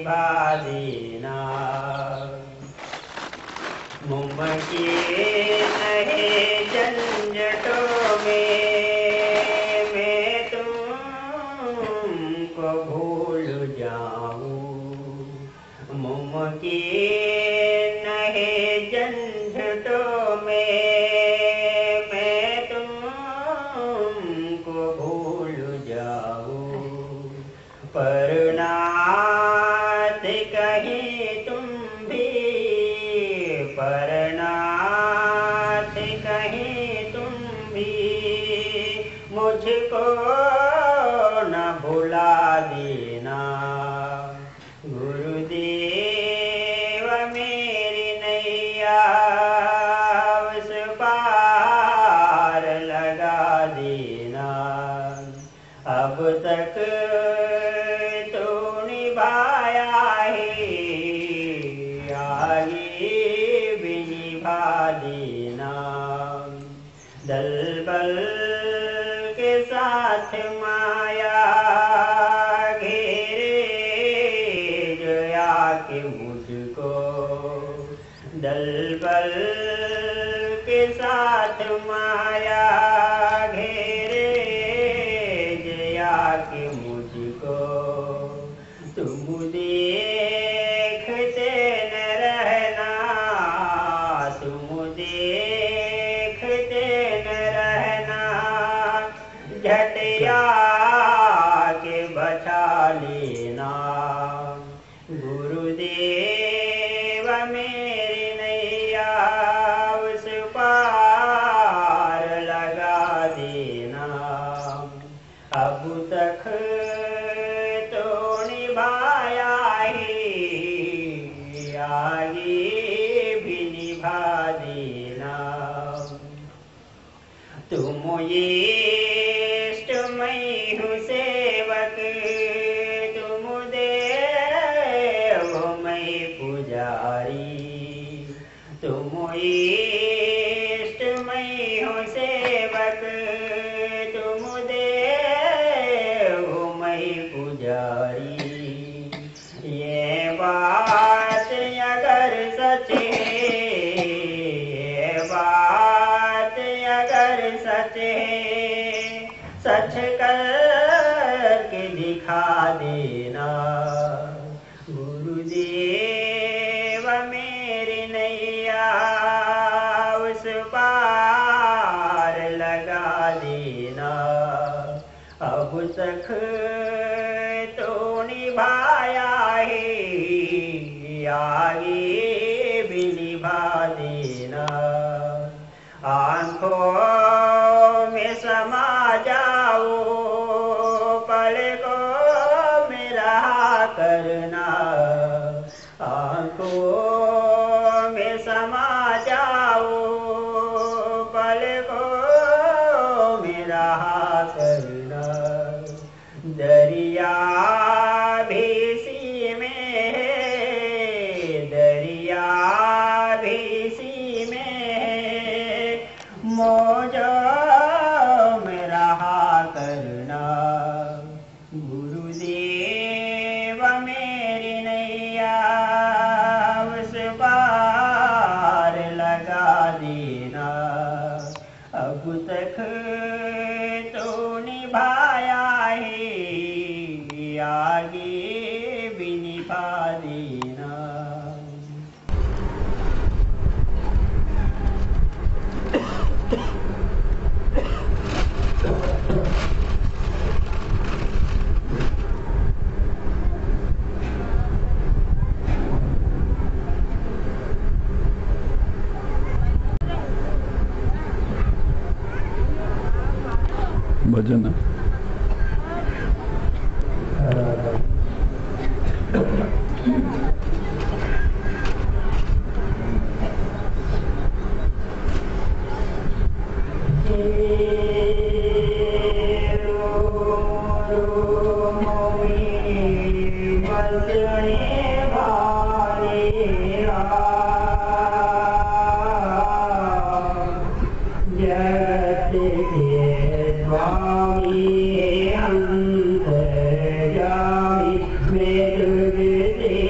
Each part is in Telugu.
निभा देना मुमकी नहीं झंझटों में मैं तुमको भूल जाऊं मुमकी नहीं झंझटों में मैं तुमको भूल जाऊं पर नाथ कहीं तुम भी पर नाथ कहीं तुम भी मुझको न भुला देना गुरुदेव मेरी नैया उस पार लगा देना अब तक तो निभाया है आगे भी निभा देना दल बल के साथ माया घेरे जया के मुझको दल बल के साथ माया घेरे जया के मुझको तुम देखते न रहना तुम देखते न रहना झटिया के बचा लेना गुरुदेव मेरी नैया उस पार लगा देना अब तक तो निभाया ही आगे भी निभा देना तुम ये मैं हूँ सेवक तुम देव मैं पुजारी तुम इष्ट मैं हूँ सेवक तुम देव मैं पुजारी ये बात अगर सच है ये बात अगर सच है सच करके दिखा देना गुरुदेव मेरी नैया उस पार लगा देना अब तक तो निभाया है आगे भी निभा देना आंखों में समा जाओ पलकों में रहा करना आंखों में समा जाओ पलकों में रहा करना दरिया भी सी में है दरिया भी सी में है मौजों में रहा करना गुरुदेव मेरी नैया उस पार लगा देना अब तक तो निभाया है आगे भी निभा देना భజన स्वामी अंतर्यामी मेरे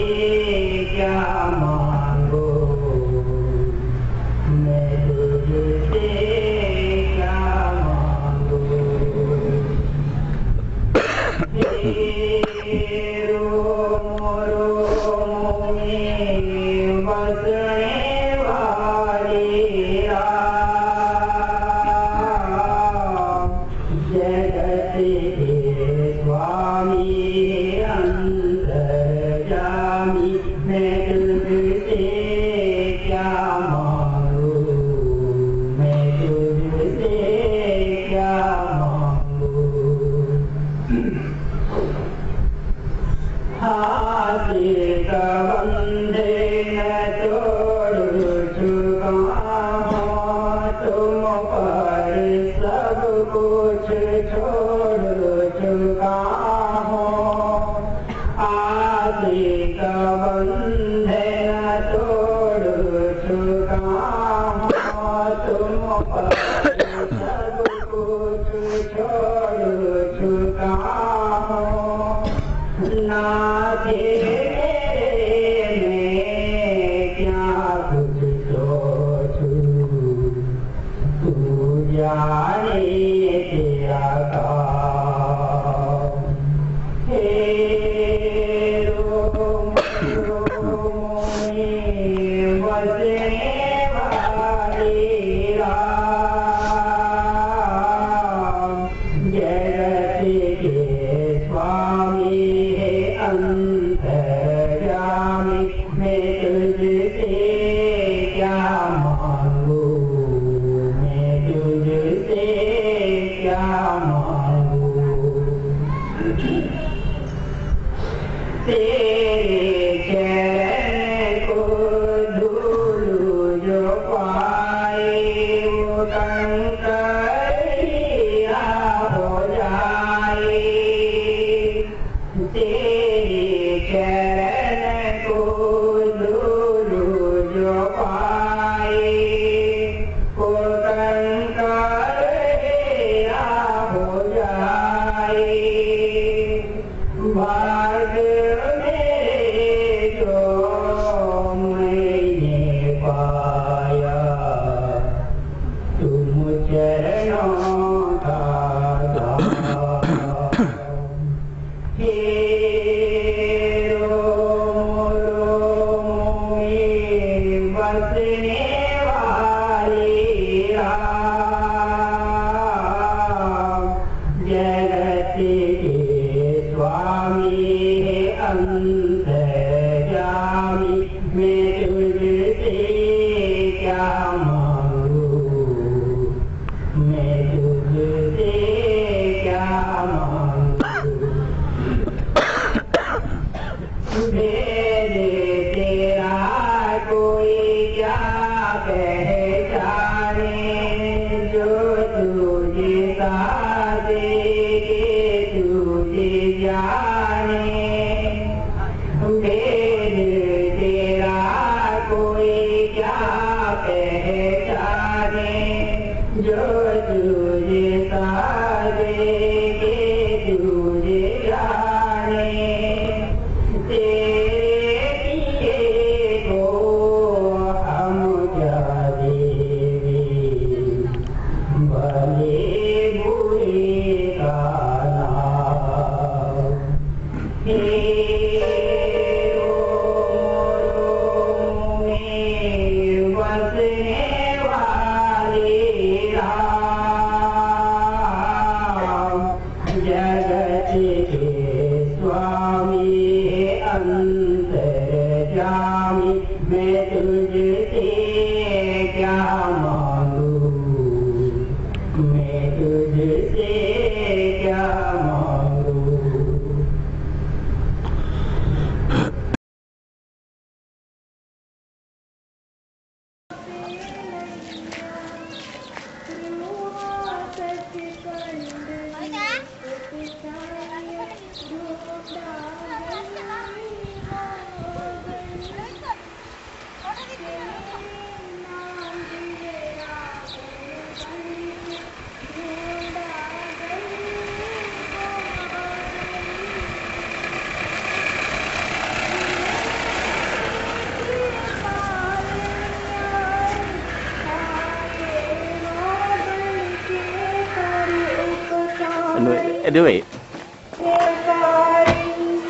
Anyway, anyway,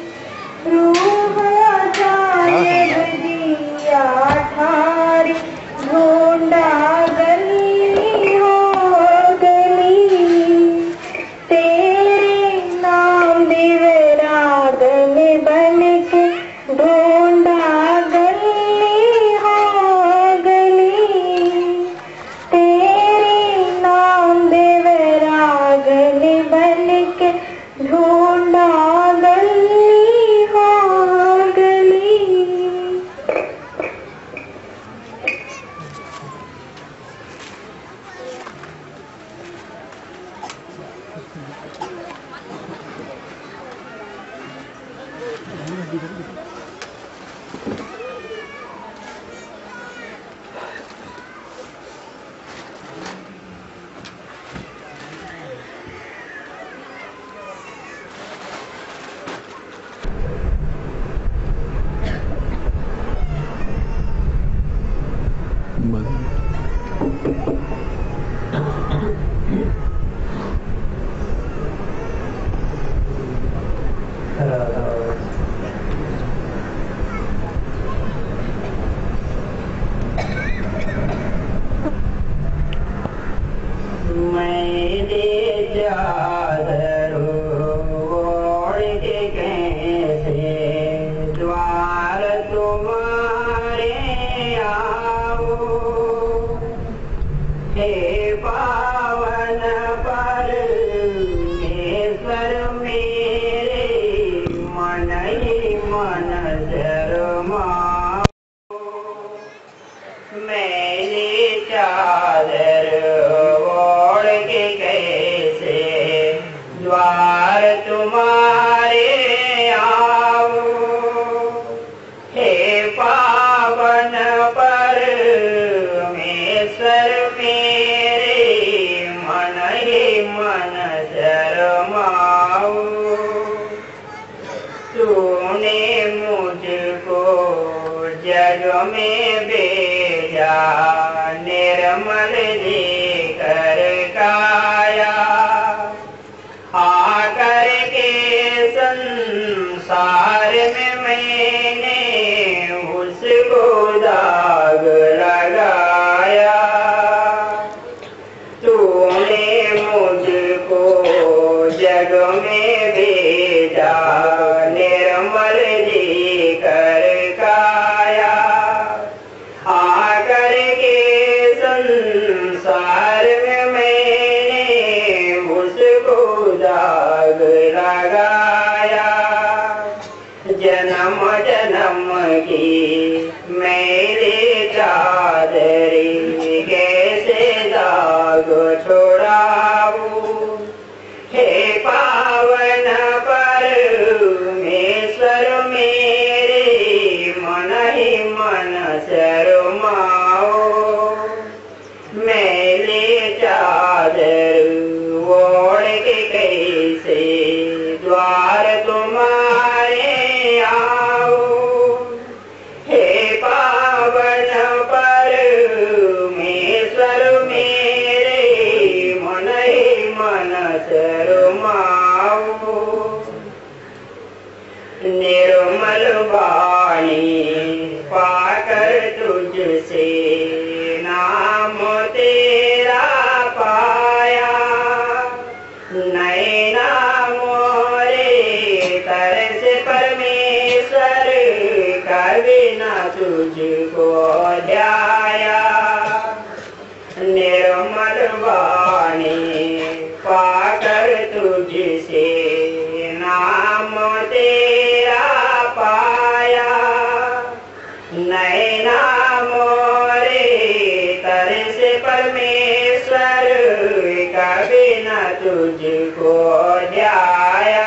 बन के ढूंढा गली हो गली तेरी नाम देवरा गली बन के ढूंढा गली हो गली भजन मेरे चादर ओढ़ के कैसे द्वार तुम्हारे आओ हे पावन परमेश्वर मेरे मन ही मन शर्माओ मैंने चादर ओढ़ के कैसे द्वार तुम्हारे आओ हे पावन परमेश्वर मेरे मन ही मन शर्माओ तूने मुझको जग में भेजा निर्मल लेकर काया आकर के संसार में मैंने उसको दाग लगाया तूने मुझको जग में भेजा निर्मल जी कर काया आकर के संसार में मैंने उसको दाग लगाया जन्म जन्म की मेरे चादरी कैसे दाग छोड़ाऊं हे पावन परमेश्वर मेरे मन ही मन शर्माओ मेले चादर ओढ़ के कैसे द्वार तुम्हारे आओ हे पावन परमेश्वर मेरे मन ही मन शर्माओ निर्मल वाणी पाकर तुझसे नाम तेरा पाया नैना मोरे तरस परमेश्वर कभी न तुझको ध्याया निर्मल वाणी पाकर तुझसे नाम तेरा पाया नैना मोरे तरस परमेश्वर कभी न तुझको ध्याया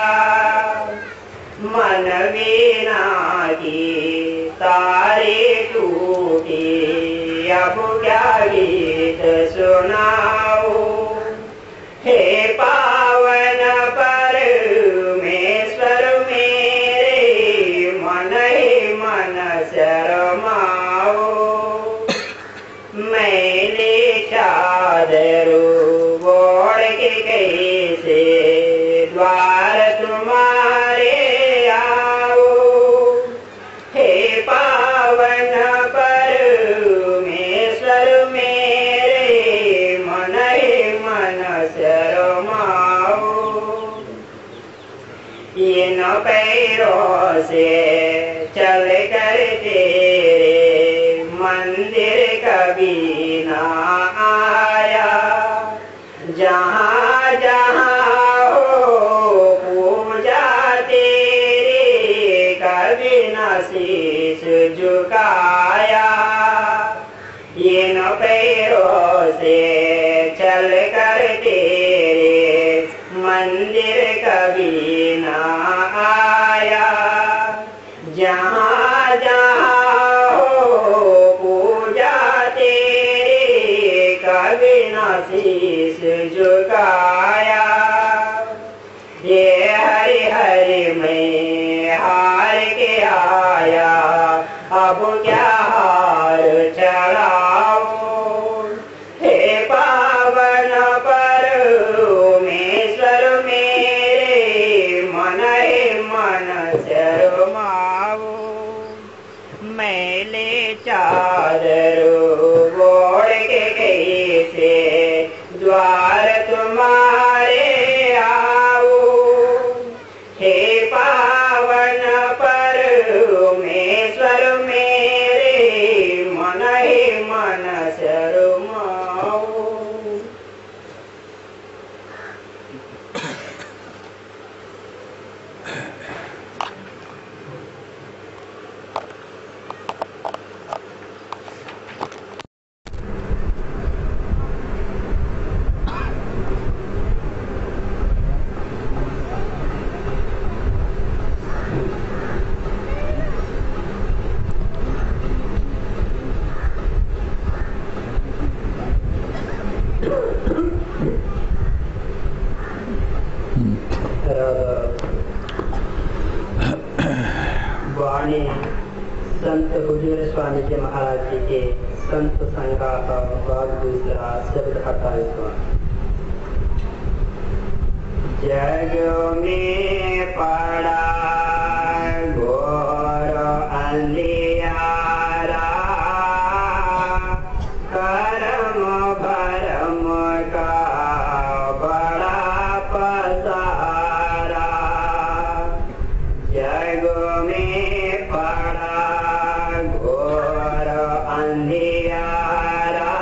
मन वीणा की तारे टूटी अब क्या गीत सुनाओ हे पावन परमेश्वर मेरे मन ही मन शर्माओ मैंने चादर ओढ़ के कैसे द्वार तुम्हारे आओ हे पावन परमेश्वर मेरे मन ही मन शर्माओ से चल कर तेरे मंदिर कभी ना आया जहाँ जहाँ हो पूजा तेरे कभी न शीश झुकाया इन पैरों से चल कर तेरे मंदिर कभी ना आया जहाँ जहाँ हो पूजा तेरे कभी न शीश झुकाया ये हरि हरि मैं हार के आया अब क्या हार चढ़ाओ हे पावन परमेश्वर मेरे मन हे मन शर्माओ मैले चादर ओढ़ के गई से द्वार तुम्हारे आओ हे पावन परमेश्वर मेरे मन हे मन शर्माओ वाणी संत हुजूर स्वामी जी महाराज जी के संत संगा का भाग दूसरा शब्द अट्ठाईसवा जग में पड़ा घोर अंधियारा करम भरम का बड़ा पसारा जग में पड़ा घोर अंधियारा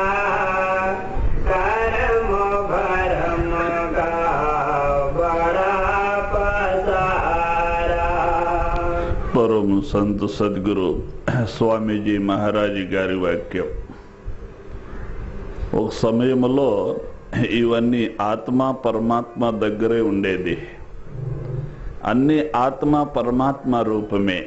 करम भरम का बड़ा पसारा పరమ సంత సద్గురు స్వామీజీ మహారాజు గారి వాక్యం ఒక సమయంలో ఇవన్నీ ఆత్మ పరమాత్మ దగ్గరే ఉండేది అన్ని ఆత్మ పరమాత్మ రూపమే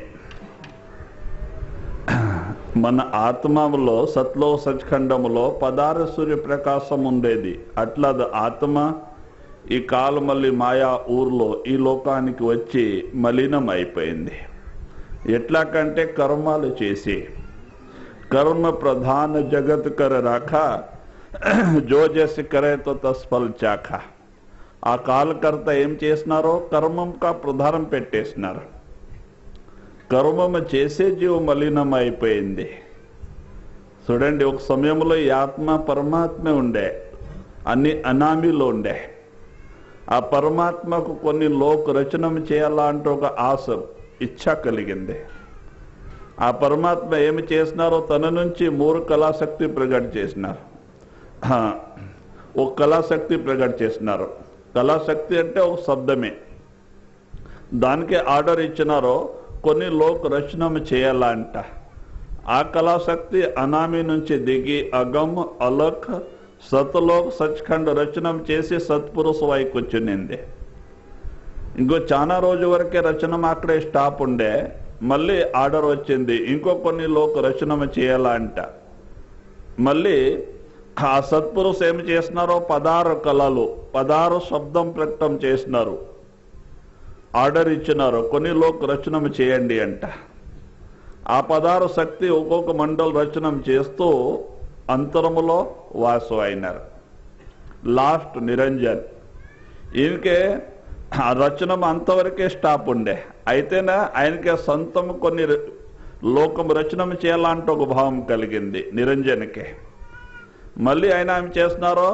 మన ఆత్మలో సత్లో సచ్ఖండములో పదార సూర్య ప్రకాశం ఉండేది అట్లా అది ఆత్మ ఈ కాలమల్లి మాయా ఊర్లో ఈ లోకానికి వచ్చి మలినం అయిపోయింది ఎట్లా కంటే కర్మాలు చేసి कर्म प्रधान जगत कर राखा जो जैसे करे तो తస్ఫల్ చాఖా ఆ కాలకర్త ఏం చేసినారో కర్మం కా ప్రధానం పెట్టేసినారు కర్మం చేసే జీవ మలినం అయిపోయింది చూడండి ఒక సమయంలో ఈ ఆత్మ పరమాత్మ ఉండే అన్ని అనామీలో ఉండే ఆ పరమాత్మకు కొన్ని లోక రచనం చేయాలా అంటే ఒక ఆశ ఇచ్ఛ కలిగింది ఆ పరమాత్మ ఏమి చేసినారో తన నుంచి మూడు కళాశక్తి ప్రకట చేసినారు ఆ, ఒక కళాశక్తి ప్రకట చేసినారు కళాశక్తి అంటే ఒక శబ్దమే దానికి ఆర్డర్ ఇచ్చినారో కొన్ని లోక్ రచనం చేయాలా అంట ఆ కళాశక్తి అనామి నుంచి దిగి అగమ్ అలక్ సత్లోక్ సచ్ఖండ్ రచనం చేసి సత్పురుష వైకి వచ్చింది ఇంకో చాలా రోజు వరకే రచనం అక్కడే స్టాప్ ఉండే మళ్ళీ ఆర్డర్ వచ్చింది ఇంకో కొన్ని లోక రచనం చేయాలా అంట మళ్ళీ ఆ సత్పురుష ఏమి చేసినారో పదారు కళలు పదారు శబ్దం ప్రకటన చేసినారు ఆర్డర్ ఇచ్చినారు కొన్ని లోక రచనం చేయండి అంట ఆ పదారు శక్తి ఒక్కొక్క మండల రచనం చేస్తూ అంతరములో వాసు అయినారు లాస్ట్ నిరంజన్ ఈయనకే ఆ రచనం అంతవరకే స్టాప్ ఉండే అయితేనే ఆయనకే సొంతం కొన్ని ర- లోకం రచనం చేయాలంటే ఒక భావం కలిగింది నిరంజన్కే మళ్ళీ ఆయన ఏం చేస్తున్నారో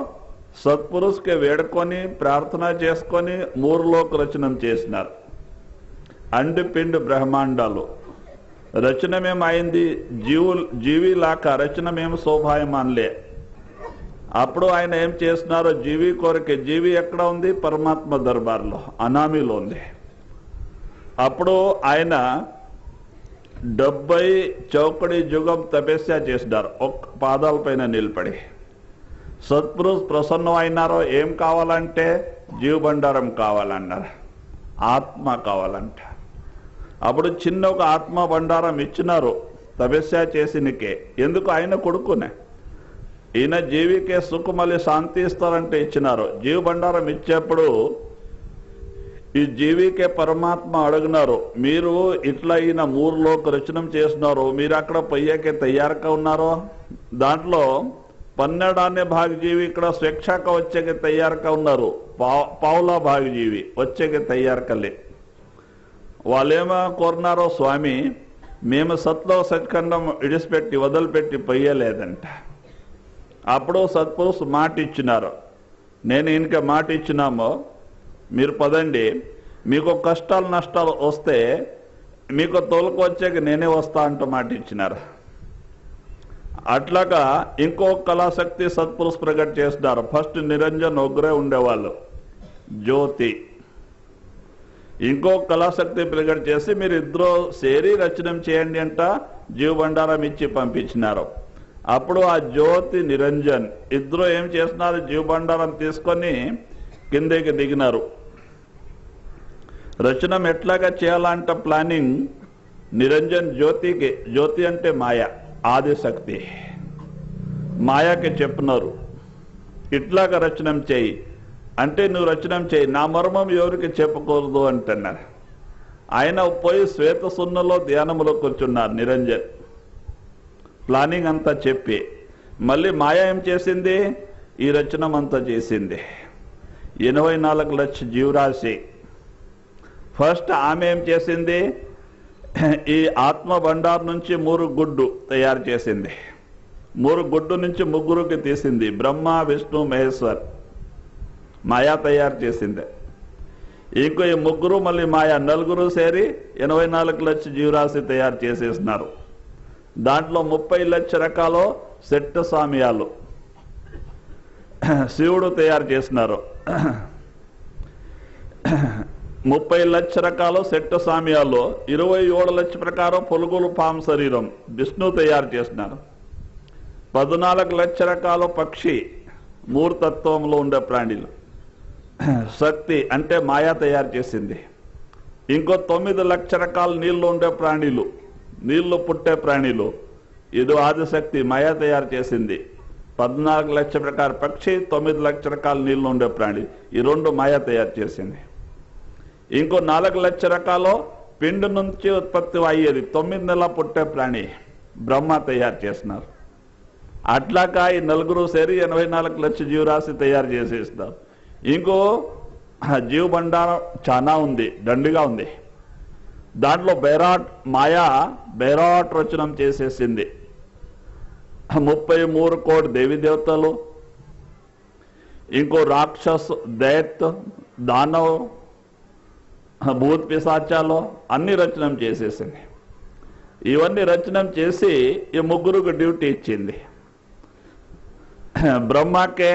సత్పురుషుకి వేడుకొని ప్రార్థన చేసుకొని మూడు లోక రచనం చేసినారు అండిపిండి బ్రహ్మాండాలు రచనమేమైంది జీవు జీవిలాక రచనమేం శోభాయమాన్లే అప్పుడు ఆయన ఏం చేస్తున్నారో జీవి కోరిక జీవి ఎక్కడ ఉంది పరమాత్మ దర్బార్లో అనామీలో ఉంది అప్పుడు ఆయన డెబ్బై చౌకడి జుగం తపస్య చేసినారు ఒక్క పాదాలపైన నిలబడి సత్పురుష్ ప్రసన్నం అయినారో ఏం కావాలంటే జీవబండారం కావాలన్నారు ఆత్మ కావాలంట అప్పుడు చిన్న ఒక ఆత్మ బండారం ఇచ్చినారు తపస్య చేసినకే ఎందుకు ఆయన కొడుకునే ఈయన జీవికే సుఖమలి శాంతి ఇస్తారంటే ఇచ్చినారు జీవ బండారం ఇచ్చేప్పుడు ఈ జీవికే పరమాత్మ అడిగినారు మీరు ఇట్లా ఈయన మూరులోకి రచనం చేసినారు మీరు అక్కడ పొయ్యేకే తయారుగా ఉన్నారో దాంట్లో పన్నెండానే భాగజీవి ఇక్కడ స్వేచ్ఛాక వచ్చేకి తయారుగా ఉన్నారు పా- పావులా భాగజీవి వచ్చేకి తయారుకలే వాళ్ళేమో కోరినారో స్వామి మేము సత్లో సత్ఖండం ఇడిసిపెట్టి వదిలిపెట్టి పొయ్యలేదంట అప్పుడు సత్పురుష్ మాట ఇచ్చినారు నేను ఇంకా మాట ఇచ్చినామో మీరు పదండి మీకు కష్టాలు నష్టాలు వస్తే మీకు తోలుకు వచ్చాక నేనే వస్తా అంటూ మాట ఇచ్చినారు అట్లాగా ఇంకో కళాశక్తి సత్పురుష్ ప్రకట్ చేస్తున్నారు ఫస్ట్ నిరంజన్ ఒగ్రే ఉండేవాళ్ళు జ్యోతి ఇంకో కళాశక్తి ప్రకట్ చేసి మీరు ఇద్దరు సేరి రచనం చేయండి అంట జీవ బండారం ఇచ్చి పంపించినారు అప్పుడు ఆ జ్యోతి నిరంజన్ ఇద్దరు ఏం చేస్తున్నారు జీవ బండారం తీసుకొని కిందకి దిగినారు రచనం ఎట్లాగా చేయాలంట ప్లానింగ్ నిరంజన్ జ్యోతికి జ్యోతి అంటే మాయ ఆదిశక్తి మాయాకి చెప్పినారు ఇట్లాగా రచనం చేయి అంటే నువ్వు రచనం చేయి నా మర్మం ఎవరికి చెప్పకూడదు అంటున్నారు ఆయన పోయి శ్వేత సున్నలో ధ్యానములో కూర్చున్నారు నిరంజన్ ప్లానింగ్ అంతా చెప్పి మళ్ళీ మాయ ఏం చేసింది ఈ రచనం అంతా చేసింది ఎనభై నాలుగు లక్ష జీవరాశి ఫస్ట్ ఆమె ఏం చేసింది ఈ ఆత్మ బండార్ నుంచి మూడు గుడ్డు తయారు చేసింది మూడు గుడ్డు నుంచి ముగ్గురుకి తీసింది బ్రహ్మ విష్ణు మహేశ్వర్ మాయా తయారు చేసింది ఇంకో ఈ ముగ్గురు మళ్ళీ మాయా నలుగురు సేరి ఎనభై నాలుగు లక్ష జీవరాశి తయారు చేసేసినారు దాంట్లో ముప్పై లక్ష రకాలు సెట్ట సామ్యాలు శివుడు తయారు చేసినారు ముప్పై లక్ష రకాలు సెట్ట సామ్యాలు ఇరవై ఏడు లక్ష ప్రకారం పొలుగులు పాము శరీరం విష్ణు తయారు చేసినారు పద్నాలుగు లక్ష రకాల పక్షి మూర్తత్వంలో ఉండే ప్రాణులు శక్తి అంటే మాయా తయారు చేసింది ఇంకో తొమ్మిది లక్ష రకాల నీళ్లు ఉండే ప్రాణులు నీళ్లు పుట్టే ప్రాణులు ఇది ఆదిశక్తి మాయా తయారు చేసింది పద్నాలుగు లక్ష ప్రకార పక్షి తొమ్మిది లక్ష రకాల నీళ్లు ఉండే ప్రాణి ఈ రెండు మాయా తయారు చేసింది ఇంకో నాలుగు లక్ష రకాలు పిండి నుంచి ఉత్పత్తి అయ్యేది తొమ్మిది నెలల పుట్టే ప్రాణి బ్రహ్మ తయారు చేసినారు అట్లాగా ఈ నలుగురు సేరి ఎనభై నాలుగు లక్ష జీవరాశి తయారు చేసేస్తారు ఇంకో జీవ బండారం చాలా ఉంది దండిగా ఉంది దాంట్లో బైరాట్ మాయా బైరాట్ రచనం చేసేసింది ముప్పై మూడు కోటి దేవి దేవతలు ఇంకో రాక్షస్ దైత్ దానవ్ భూత్ పిశాచాలు అన్ని రచనం చేసేసింది ఇవన్నీ రచనం చేసి ఈ ముగ్గురుకు డ్యూటీ ఇచ్చింది బ్రహ్మకే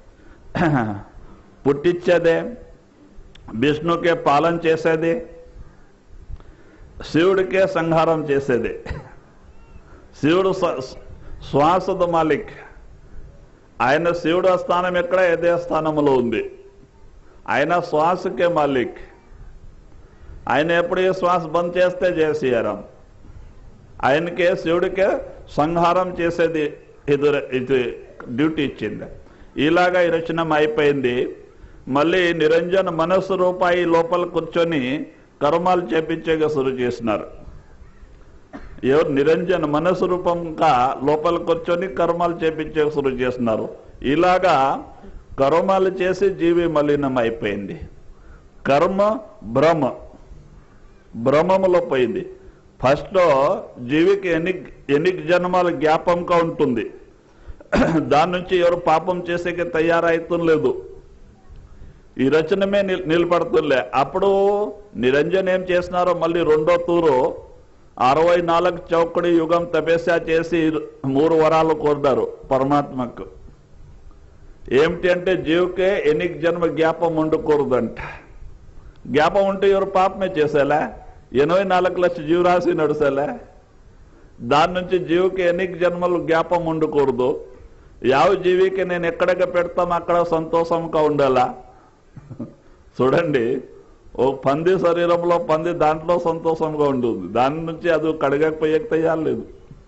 పుట్టించేదే విష్ణుకే పాలన చేసేది శివుడికే సంహారం చేసేది శివుడు స్వ- శ్వాసద మాలిక్ ఆయన శివుడు స్థానం ఎక్కడ ఇదే స్థానంలో ఉంది ఆయన శ్వాసకే మాలిక్ ఆయన ఎప్పుడు ఈ శ్వాస బంద్ చేస్తే జయసీయరం ఆయనకే శివుడికే సంహారం చేసేది ఇది ఇది డ్యూటీ ఇచ్చింది ఇలాగా ఈ రచనం అయిపోయింది మళ్ళీ నిరంజన్ మనస్సు రూపాయి లోపల కూర్చొని కర్మాలు చేపించేగా శురు చేసినారు ఎవరు నిరంజన్ మనస్సు రూపంగా లోపల కూర్చొని కర్మాలు చేపించే శురు చేస్తున్నారు ఇలాగా కర్మాలు చేసి జీవి మలినం అయిపోయింది కర్మ భ్రమ భ్రమములో పోయింది ఫస్ట్ జీవికి ఎన్ని ఎన్ని జన్మాల జ్ఞాపంగా ఉంటుంది దాని నుంచి ఎవరు పాపం చేసేకి తయారైతం లేదు ఈ రచనమే నిల్- నిలబడుతుందిలే అప్పుడు నిరంజన్ ఏం చేసినారో మళ్ళీ రెండో తూరు అరవై నాలుగు చౌకడి యుగం తపస్య చేసి మూడు వరాలు కోరినారు పరమాత్మకు ఏమిటి అంటే జీవుకే ఎన్నిక జన్మ జ్ఞాపం ఉండకూడదంట జ్ఞాపం ఉంటే ఎవరు పాపమే చేసేలా ఎనభై నాలుగు లక్ష జీవరాశి నడుసేలా దాని నుంచి జీవికి ఎన్ని జన్మలు జ్ఞాపం ఉండకూడదు యావ జీవికి నేను ఎక్కడికి పెడతాం అక్కడ సంతోషంగా ఉండాలా చూడండి ఓ పంది శరీరంలో పంది దాంట్లో సంతోషంగా ఉంటుంది దాని నుంచి అది కడగకపోయేకి తయ్యాలేదు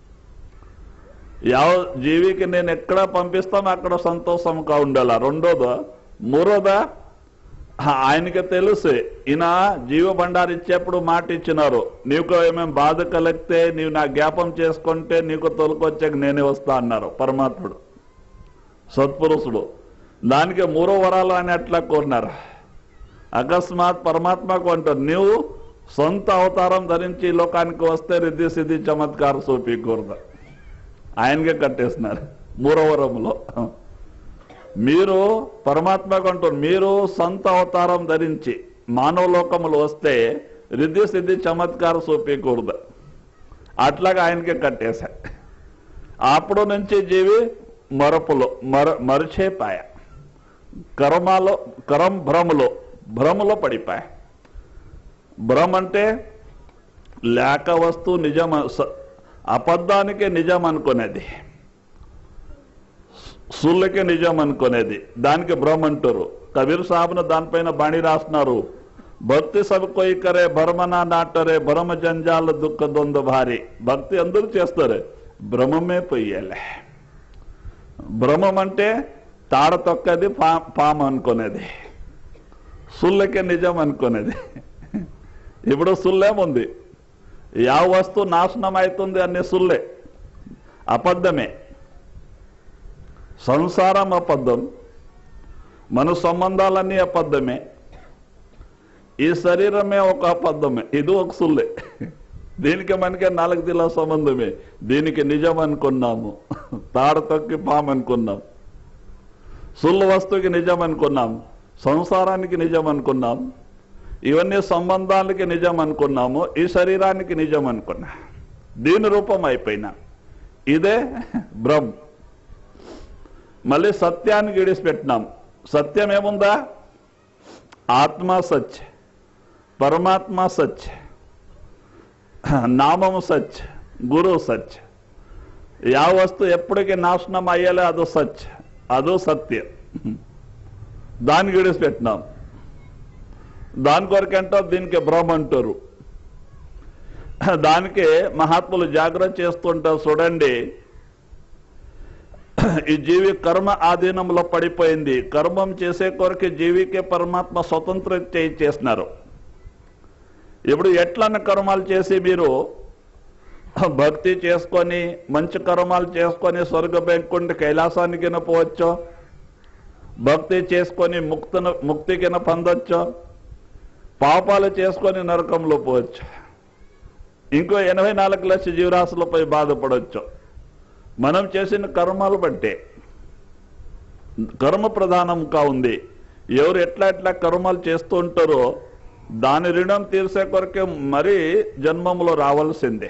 యావ జీవికి నేను ఎక్కడ పంపిస్తాం అక్కడ సంతోషంగా ఉండాలా రెండోదా మూడోదా ఆ, ఆయనకి తెలుసు ఈయన జీవ బండారు ఇచ్చేప్పుడు మాట ఇచ్చినారు నీకు ఏమేం బాధ కలిగితే నీవు నా జ్ఞాపం చేసుకుంటే నీకు తొలకొచ్చాక నేనే వస్తా అన్నారు పరమాత్ముడు సత్పురుషుడు దానికి మూడో వరాలు అని అట్లా కోరినారు అకస్మాత్ పరమాత్మకు అంటారు నీవు సొంత అవతారం ధరించి ఈ లోకానికి వస్తే రిద్ధి సిద్ధి చమత్కార చూపించకూడదు ఆయనకే కట్టేస్తున్నారు మూడో వరంలో మీరు పరమాత్మకు అంటారు మీరు సొంత అవతారం ధరించి మానవ లోకములు వస్తే రిద్ధి సిద్ధి చమత్కారం చూపించకూడదు అట్లాగా ఆయనకే కట్టేశా అప్పుడు నుంచి జీవి మరపులో మర మరిచేపాయ కర్మలో కరం భ్రమలో భ్రమలో పడిపాయ భ్రమ అంటే లేక వస్తువు నిజం స- అబద్ధానికే నిజం అనుకునేది సుళ్ళకే నిజం అనుకునేది దానికి భ్రమ అంటారు కబీర్ సాహబ్ను దానిపైన బాణి రాస్తున్నారు భక్తి సబ్ కోయి కరే భ్రమనా నాటరే భ్రమ జంజాల దుఃఖ దొంద భారీ భక్తి అందరూ చేస్తారు భ్రమమే పొయ్యాలి భ్రమం అంటే తాడ తొక్కది పా పాము అనుకునేది సుళ్ళకే నిజం అనుకునేది ఇప్పుడు సుల్లేముంది యా వస్తువు నాశనం అవుతుంది అనే సుల్లే అబద్ధమే సంసారం అబద్ధం మన సంబంధాలన్నీ అబద్ధమే ఈ శరీరమే ఒక అబద్ధమే ఇది ఒక సుల్లే దీనికి మనకే నాలుగు దిల సంబంధమే దీనికి నిజం అనుకున్నాము తాడ తొక్కి పాము అనుకున్నాం సుల్లు వస్తువుకి నిజం అనుకున్నాం సంసారానికి నిజం అనుకున్నాం ఇవన్నీ సంబంధాలకి నిజం అనుకున్నాము ఈ శరీరానికి నిజం అనుకున్నా దీని రూపం అయిపోయినా ఇదే బ్రహ్మ మళ్ళీ సత్యాన్ని గిడిచిపెట్టినాం సత్యం ఏముందా ఆత్మ సచ్ పరమాత్మ సచ్ నామము సచ్ గురు సచ్ యా వస్తువు ఎప్పటికీ నాశనం అయ్యేలే అదో సచ్ అదో సత్యం దాన్ని గిడిచిపెట్టినాం దాని కొరకంటే దీనికి భ్రమ అంటారు దానికి మహాత్ములు జాగ్రత్త చేస్తుంటారు చూడండి ఈ జీవి కర్మ ఆధీనంలో పడిపోయింది కర్మం చేసే కొరకు జీవికే పరమాత్మ స్వతంత్ర చేసినారు ఇప్పుడు ఎట్లన్న కర్మాలు చేసి మీరు భక్తి చేసుకొని మంచి కర్మాలు చేసుకొని స్వర్గ బెంకుండి కైలాసానికి పోవచ్చు భక్తి చేసుకొని ముక్తను ముక్తికిన పొందొచ్చు పాపాలు చేసుకొని నరకంలో పోవచ్చు ఇంకో ఎనభై నాలుగు లక్షల జీవరాశులపై బాధపడవచ్చు మనం చేసిన కర్మాలు బట్టే కర్మ ప్రధానంగా ఉంది ఎవరు ఎట్లా ఎట్లా కర్మలు చేస్తూ ఉంటారో దాని రుణం తీర్చే కొరకే మరీ జన్మంలో రావాల్సిందే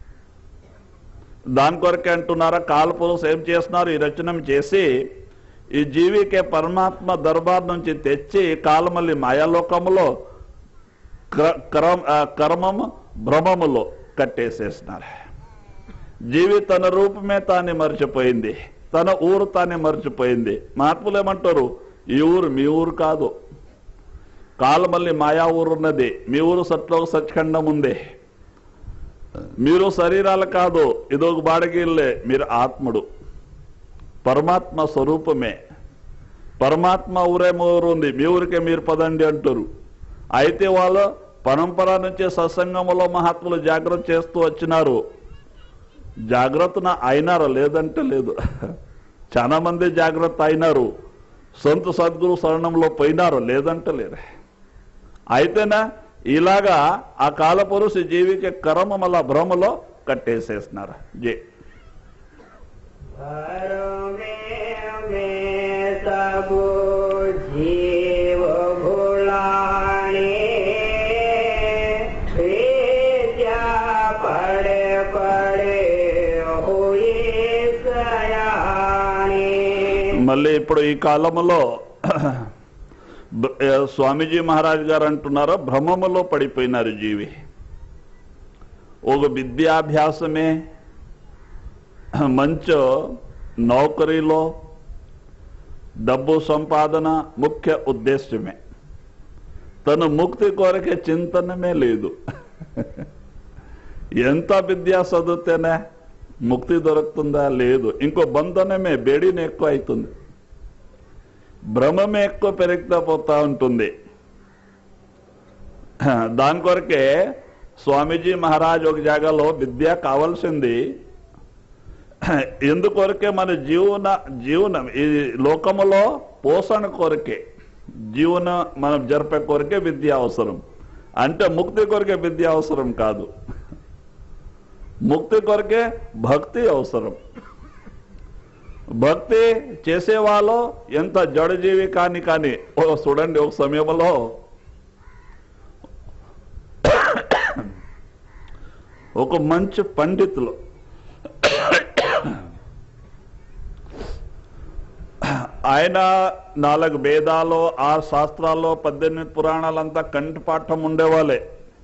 దాని కొరకే అంటున్నారా కాలపురుష ఏం చేస్తున్నారు ఈ రచనం చేసి ఈ జీవికే పరమాత్మ దర్బార్ నుంచి తెచ్చి కాలమల్లి మాయాలోకములో క్ర- క్రమ ఆ, కర్మము భ్రమములో కట్టేసేసినారు జీవి తన రూపమే తానే మర్చిపోయింది తన ఊరు తానే మర్చిపోయింది మహాత్ములు ఏమంటారు ఈ ఊరు మీ ఊరు కాదు కాలమల్లి మాయా ఊరు ఉన్నది మీ ఊరు సట్లో సత్ఖండం ఉంది మీరు శరీరాలు కాదు ఇదొక బాడికి ఇల్లే మీరు ఆత్ముడు పరమాత్మ స్వరూపమే పరమాత్మ ఊరేమో ఊరు ఉంది మీ ఊరికే మీరు పదండి అంటారు అయితే వాళ్ళు పరంపర నుంచి సత్సంగంలో మహాత్ములు జాగ్రత్త చేస్తూ వచ్చినారు జాగ్రత్తన అయినారు లేదంటే లేదు చాలా మంది జాగ్రత్త అయినారు సొంత సద్గురు శరణంలో పోయినారు లేదంటే లేదు అయితేనా ఇలాగా ఆ కాలపురుషు జీవికి కర్మ మళ్ళా భ్రమలో కట్టేసేస్తున్నారు జే में में सब जीव పడే పడే హోయే సయానే మళ్ళీ ఇప్పుడు ఈ కాలములో బ- ఏ, స్వామీజీ మహారాజ్ గారు అంటున్నారు భ్రమములో పడిపోయినారు జీవి ఒక విద్యాభ్యాసమే మంచి నౌకరీలో డబ్బు సంపాదన ముఖ్య ఉద్దేశమే తను ముక్తి కొరకే చింతనమే లేదు ఎంత విద్య చదివితేనే ముక్తి దొరుకుతుందా లేదు ఇంకో బంధనమే బేడీని ఎక్కువ అవుతుంది భ్రమమే ఎక్కువ పెరుగుతా పోతా ఉంటుంది దాని కొరకే స్వామీజీ మహారాజ్ ఒక జాగాలో విద్య కావాల్సింది ఎందుకొరకే మన జీవన జీవనం ఈ లోకములో పోషణ కొరకే జీవన మనం జరిపే కొరకే విద్య అవసరం అంటే ముక్తి కొరకే విద్య అవసరం కాదు ముక్తి కొరకే భక్తి అవసరం భక్తి చేసేవాళ్ళు ఎంత జడజీవి కాని కానీ ఓ చూడండి ఒక సమయంలో ఒక మంచి పండితులు ఆయన నాలుగు వేదాలు ఆ శాస్త్రాల్లో పద్దెనిమిది పురాణాలంతా కంటిపాఠం ఉండేవాళ్ళే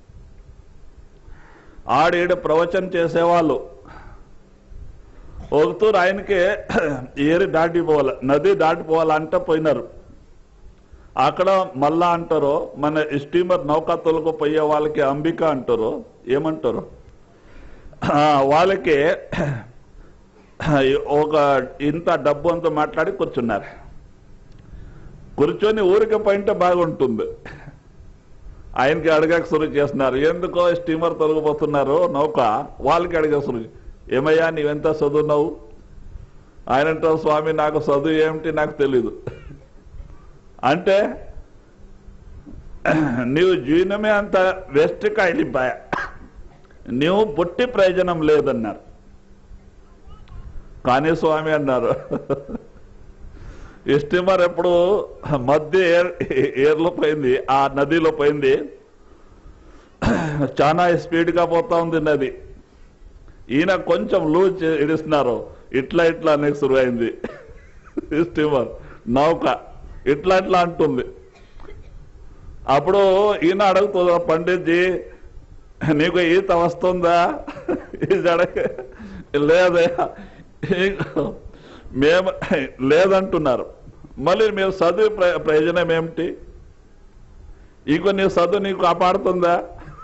ఆడేడు ప్రవచనం చేసేవాళ్ళు ఒకతూరు ఆయనకి ఏరి దాటిపోవాలి నది దాటిపోవాలంటే పోయినారు అక్కడ మల్లా అంటారు మన స్టీమర్ నౌకా తొలగ పోయే వాళ్ళకి అంబిక అంటారు ఏమంటారు ఆ, వాళ్ళకి ఒక ఇంత డబ్బు అంతా మాట్లాడి కూర్చున్నారు కూర్చొని ఊరికి పోయింటే బాగుంటుంది ఆయనకి అడగక సురు చేస్తున్నారు ఎందుకో స్టీమర్ తొలగిపోతున్నారు నౌక వాళ్ళకి అడగ సురు ఏమయ్యా నీవెంత చదువున్నావు ఆయన అంటారు స్వామి నాకు చదువు ఏమిటి నాకు తెలీదు అంటే నీవు జీవనమే అంత వెస్ట్గా వెళ్ళిపోయా నీవు పుట్టి ప్రయోజనం లేదన్నారు కానీ స్వామి అన్నారు ఈ స్టీమర్ ఎప్పుడు మధ్య ఏర్ ఏర్లో పోయింది ఆ నదిలో పోయింది చాలా స్పీడ్గా పోతా ఉంది నది ఈయన కొంచెం లూజ్ చే- ఇడిస్తున్నారు ఇట్లా ఇట్లా అనే సురువైంది ఈ స్టీమర్ నౌక ఇట్లా ఇట్లా అంటుంది అప్పుడు ఈయన అడుగుతుందా పండిట్జీ నీకు ఈత వస్తుందా ఇది అడగ లేదే మేము లేదంటున్నారు మళ్ళీ మీరు చదువు ప్ర- ప్రయోజనం ఏమిటి ఇంకో నీ చదువు నీకు కాపాడుతుందా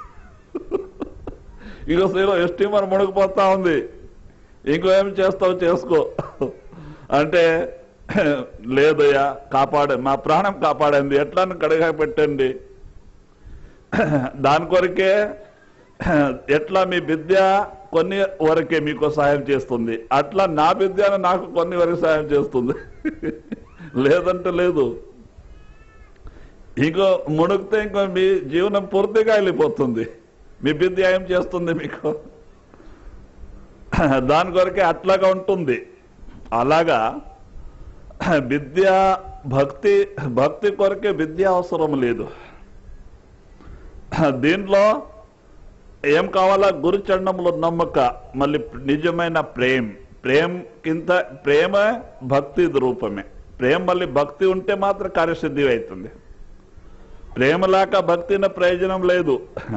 ఇంకో సీలో స్టీమర్ మునిగిపోతా ఉంది ఇంకో ఏం చేస్తావు చేసుకో అంటే లేదయ్యా కాపాడే మా ప్రాణం కాపాడండి ఎట్లా కడిగా పెట్టండి దాని కొరకే ఎట్లా మీ విద్య కొన్ని వరకే మీకు సాయం చేస్తుంది అట్లా నా విద్య నాకు కొన్ని వరకు సాయం చేస్తుంది లేదంటే లేదు ఇంకో మునిగితే ఇంకో మీ జీవనం పూర్తిగా వెళ్ళిపోతుంది మీ విద్య ఏం చేస్తుంది మీకు దాని కొరకే అట్లాగా ఉంటుంది అలాగా విద్య భక్తి భక్తి కొరకే విద్య అవసరం లేదు దీంట్లో ఏం కావాలా గురుచరణంలో నమ్మక మళ్ళీ నిజమైన ప్రేమ్ ప్రేమ్ కింద ప్రేమ భక్తి రూపమే ప్రేమ మళ్ళీ భక్తి ఉంటే మాత్రం కార్యసిద్ధి అవుతుంది ప్రేమ లేక భక్తిన ప్రయోజనం లేదు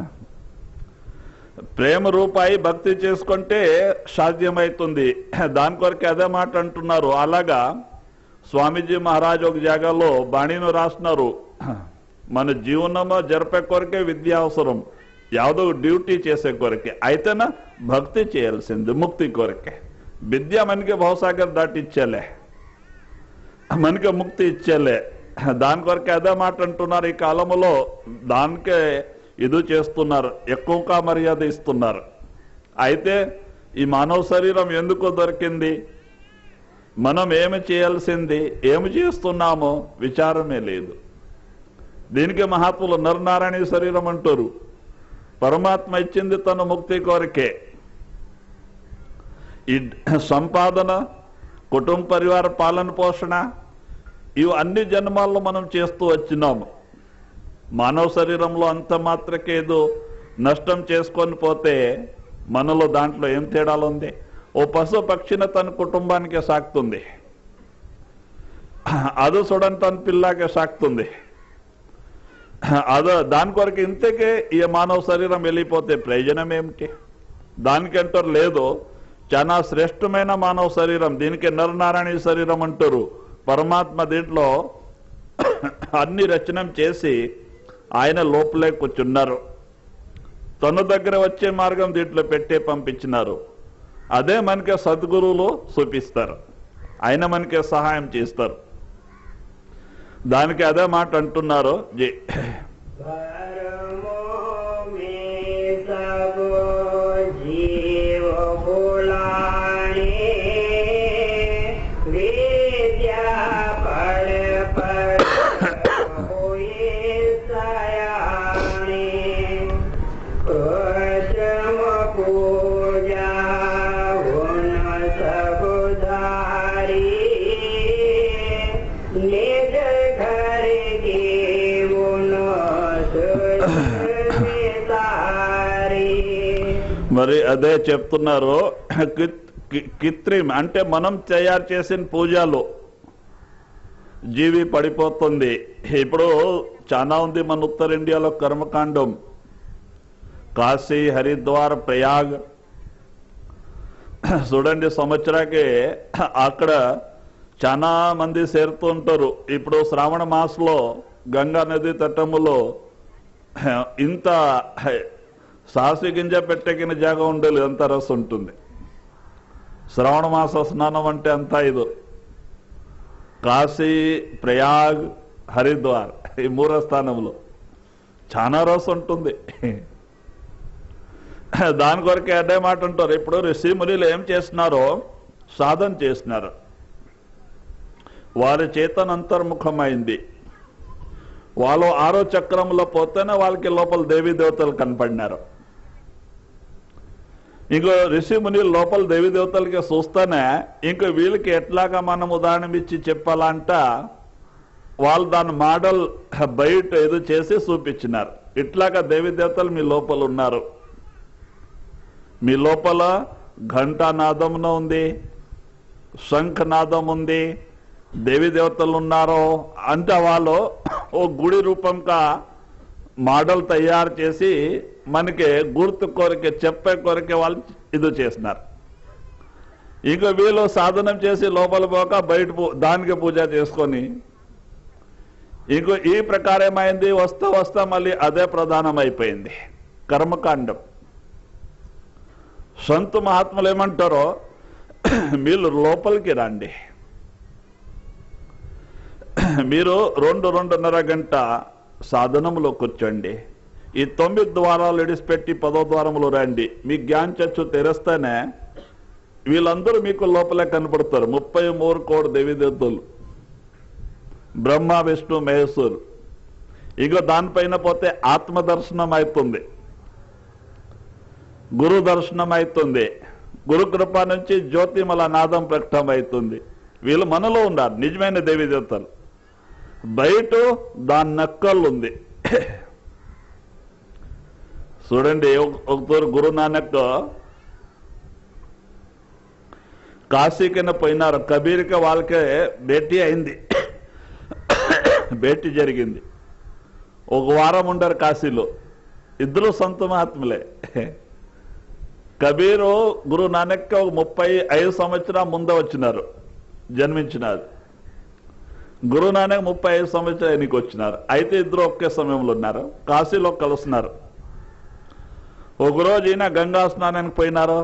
ప్రేమ రూపాయి భక్తి చేసుకుంటే సాధ్యమవుతుంది దాని కొరకే అదే మాట అంటున్నారు అలాగా స్వామీజీ మహారాజ్ ఒక జాగాలో బాణీను రాస్తున్నారు మన జీవనము జరిపే కొరకే విద్య అవసరం ಯಾವುದೋ డ్యూటీ చేసే కొరకే అయితేనా భక్తి చేయాల్సింది ముక్తి కొరకే విద్య మనకి భవసాగర్ దాటిచ్చేలే మనకి ముక్తి ఇచ్చేలే దాని కొరకే అదే మాట అంటున్నారు ఈ కాలములో దానికే ఇది చేస్తున్నారు ఎక్కువగా మర్యాద ఇస్తున్నారు అయితే ఈ మానవ శరీరం ఎందుకు దొరికింది మనం ఏమి చేయాల్సింది ఏమి చేస్తున్నామో విచారమే లేదు దీనికి మహాత్ములు నరనారాయణ శరీరం అంటారు పరమాత్మ ఇచ్చింది తన ముక్తి కొరకే ఈ సంపాదన కుటుంబ పరివార పాలన పోషణ ఇవి అన్ని జన్మాల్లో మనం చేస్తూ వచ్చినాము మానవ శరీరంలో అంత మాత్రకే ఏదో నష్టం చేసుకొని పోతే మనలో దాంట్లో ఏం తేడాలు ఉంది ఓ పశు పక్షిని తన కుటుంబానికి సాకుతుంది ಅದು చూడండి తన పిల్లాకే సాకుతుంది అదో దాని కొరకు ఇంతకే ఈ మానవ శరీరం వెళ్ళిపోతే ప్రయోజనం ఏమిటి దానికంటారు లేదు చాలా శ్రేష్టమైన మానవ శరీరం దీనికి నరనారాయణ శరీరం అంటారు పరమాత్మ దీంట్లో అన్ని రచనం చేసి ఆయన లోపలే కూర్చున్నారు తన దగ్గర వచ్చే మార్గం దీంట్లో పెట్టే పంపించినారు అదే మనకి సద్గురువులు చూపిస్తారు ఆయన మనకి సహాయం చేస్తారు దానికి అదే మాట అంటున్నారు జీ धर्मो में सब जीव बुलाने विद्या पढ़ पढ़ हुए सयाने कृष्ण पूजा उन सब धारी निज घर के उन तारी మరి అదే చెప్తున్నారు కిత్- కి- కృత్రిమ అంటే మనం తయారు చేసిన పూజలు జీవి పడిపోతుంది ఇప్పుడు చాలా ఉంది మన ఉత్తర ఇండియాలో కర్మకాండం కాశీ హరిద్వార్ ప్రయాగ్ చూడండి సంవత్సరానికి అక్కడ చాలా మంది చేరుతూ ఉంటారు ఇప్పుడు శ్రావణ మాసంలో గంగా నది తటములో ఇంత సాసి గింజ పెట్టకిన జాగా ఉండేది ఎంత రసం ఉంటుంది శ్రావణ మాస స్నానం అంటే అంతా ఇది కాశీ ప్రయాగ్ హరిద్వార్ ఈ మూడో స్థానంలో చాలా రసం ఉంటుంది దాని కొరకే అదే మాట అంటారు ఇప్పుడు ఋషి మునిలు ఏం చేస్తున్నారో సాధన చేస్తున్నారు వారి చేతన అంతర్ముఖమైంది వాళ్ళు ఆరో చక్రంలో పోతేనే వాళ్ళకి లోపల దేవీ దేవతలు కనపడినారు ఇంకో ఋషి ముని లోపల దేవీ దేవతలకి చూస్తేనే ఇంకో వీళ్ళకి ఎట్లాగా మనం ఉదాహరణ ఇచ్చి చెప్పాలంట వాళ్ళు దాని మోడల్ బయట ఏదో చేసి చూపించినారు ఇట్లాగా దేవీ దేవతలు మీ లోపల ఉన్నారు మీ లోపల ఘంటానాదమున ఉంది శంఖనాదం ఉంది దేవి దేవతలు ఉన్నారు అంటే వాళ్ళు ఓ గుడి రూపంగా మోడల్ తయారు చేసి మనకి గుర్తు కొరకే చెప్పే కొరకే వాళ్ళు ఇది చేసినారు ఇంకా వీళ్ళు సాధనం చేసి లోపల పోక బయట పూ- దానికి పూజ చేసుకొని ఇంకో ఈ ప్రకారం ఏమైంది వస్తా వస్తా మళ్ళీ అదే ప్రధానం అయిపోయింది కర్మకాండం సంత మహాత్ములు ఏమంటారో మీరు లోపలికి రండి మీరు రెండు రెండున్నర గంట సాధనములో కూర్చోండి ఈ తొమ్మిది ద్వారాలు ఇడిచిపెట్టి పదో ద్వారములో రండి మీ జ్ఞాన్ చచ్చు తెరిస్తేనే వీళ్ళందరూ మీకు లోపలే కనపడతారు ముప్పై మూడు కోడి దేవిదేవతలు బ్రహ్మ విష్ణు మహేశ్వరు ఇక దానిపైన పోతే ఆత్మ దర్శనం అవుతుంది గురు దర్శనం అవుతుంది గురు కృప నుంచి జ్యోతిమల నాదం ప్రకటన అవుతుంది వీళ్ళు మనలో ఉన్నారు నిజమైన దేవి దేవతలు బయట దాని నక్కలు ఉంది చూడండి ఒక- ఒకతూరు గురు నానక్ కాశీకిన పోయినారు కబీర్కి వాళ్ళకే భేటీ అయింది భేటీ జరిగింది ఒక వారం ఉండరు కాశీలో ఇద్దరు సొంత మహాత్ములే కబీరు గురు నానక్ ఒక ముప్పై ఐదు సంవత్సరాల ముందే వచ్చినారు జన్మించినారు గురు నానక్ ముప్పై ఐదు సంవత్సరాలు ఆయనకి వచ్చినారు అయితే ఇద్దరు ఒకే సమయంలో ఉన్నారు కాశీలో కలుస్తున్నారు ఒకరోజు ఈయన గంగా స్నానానికి పోయినారు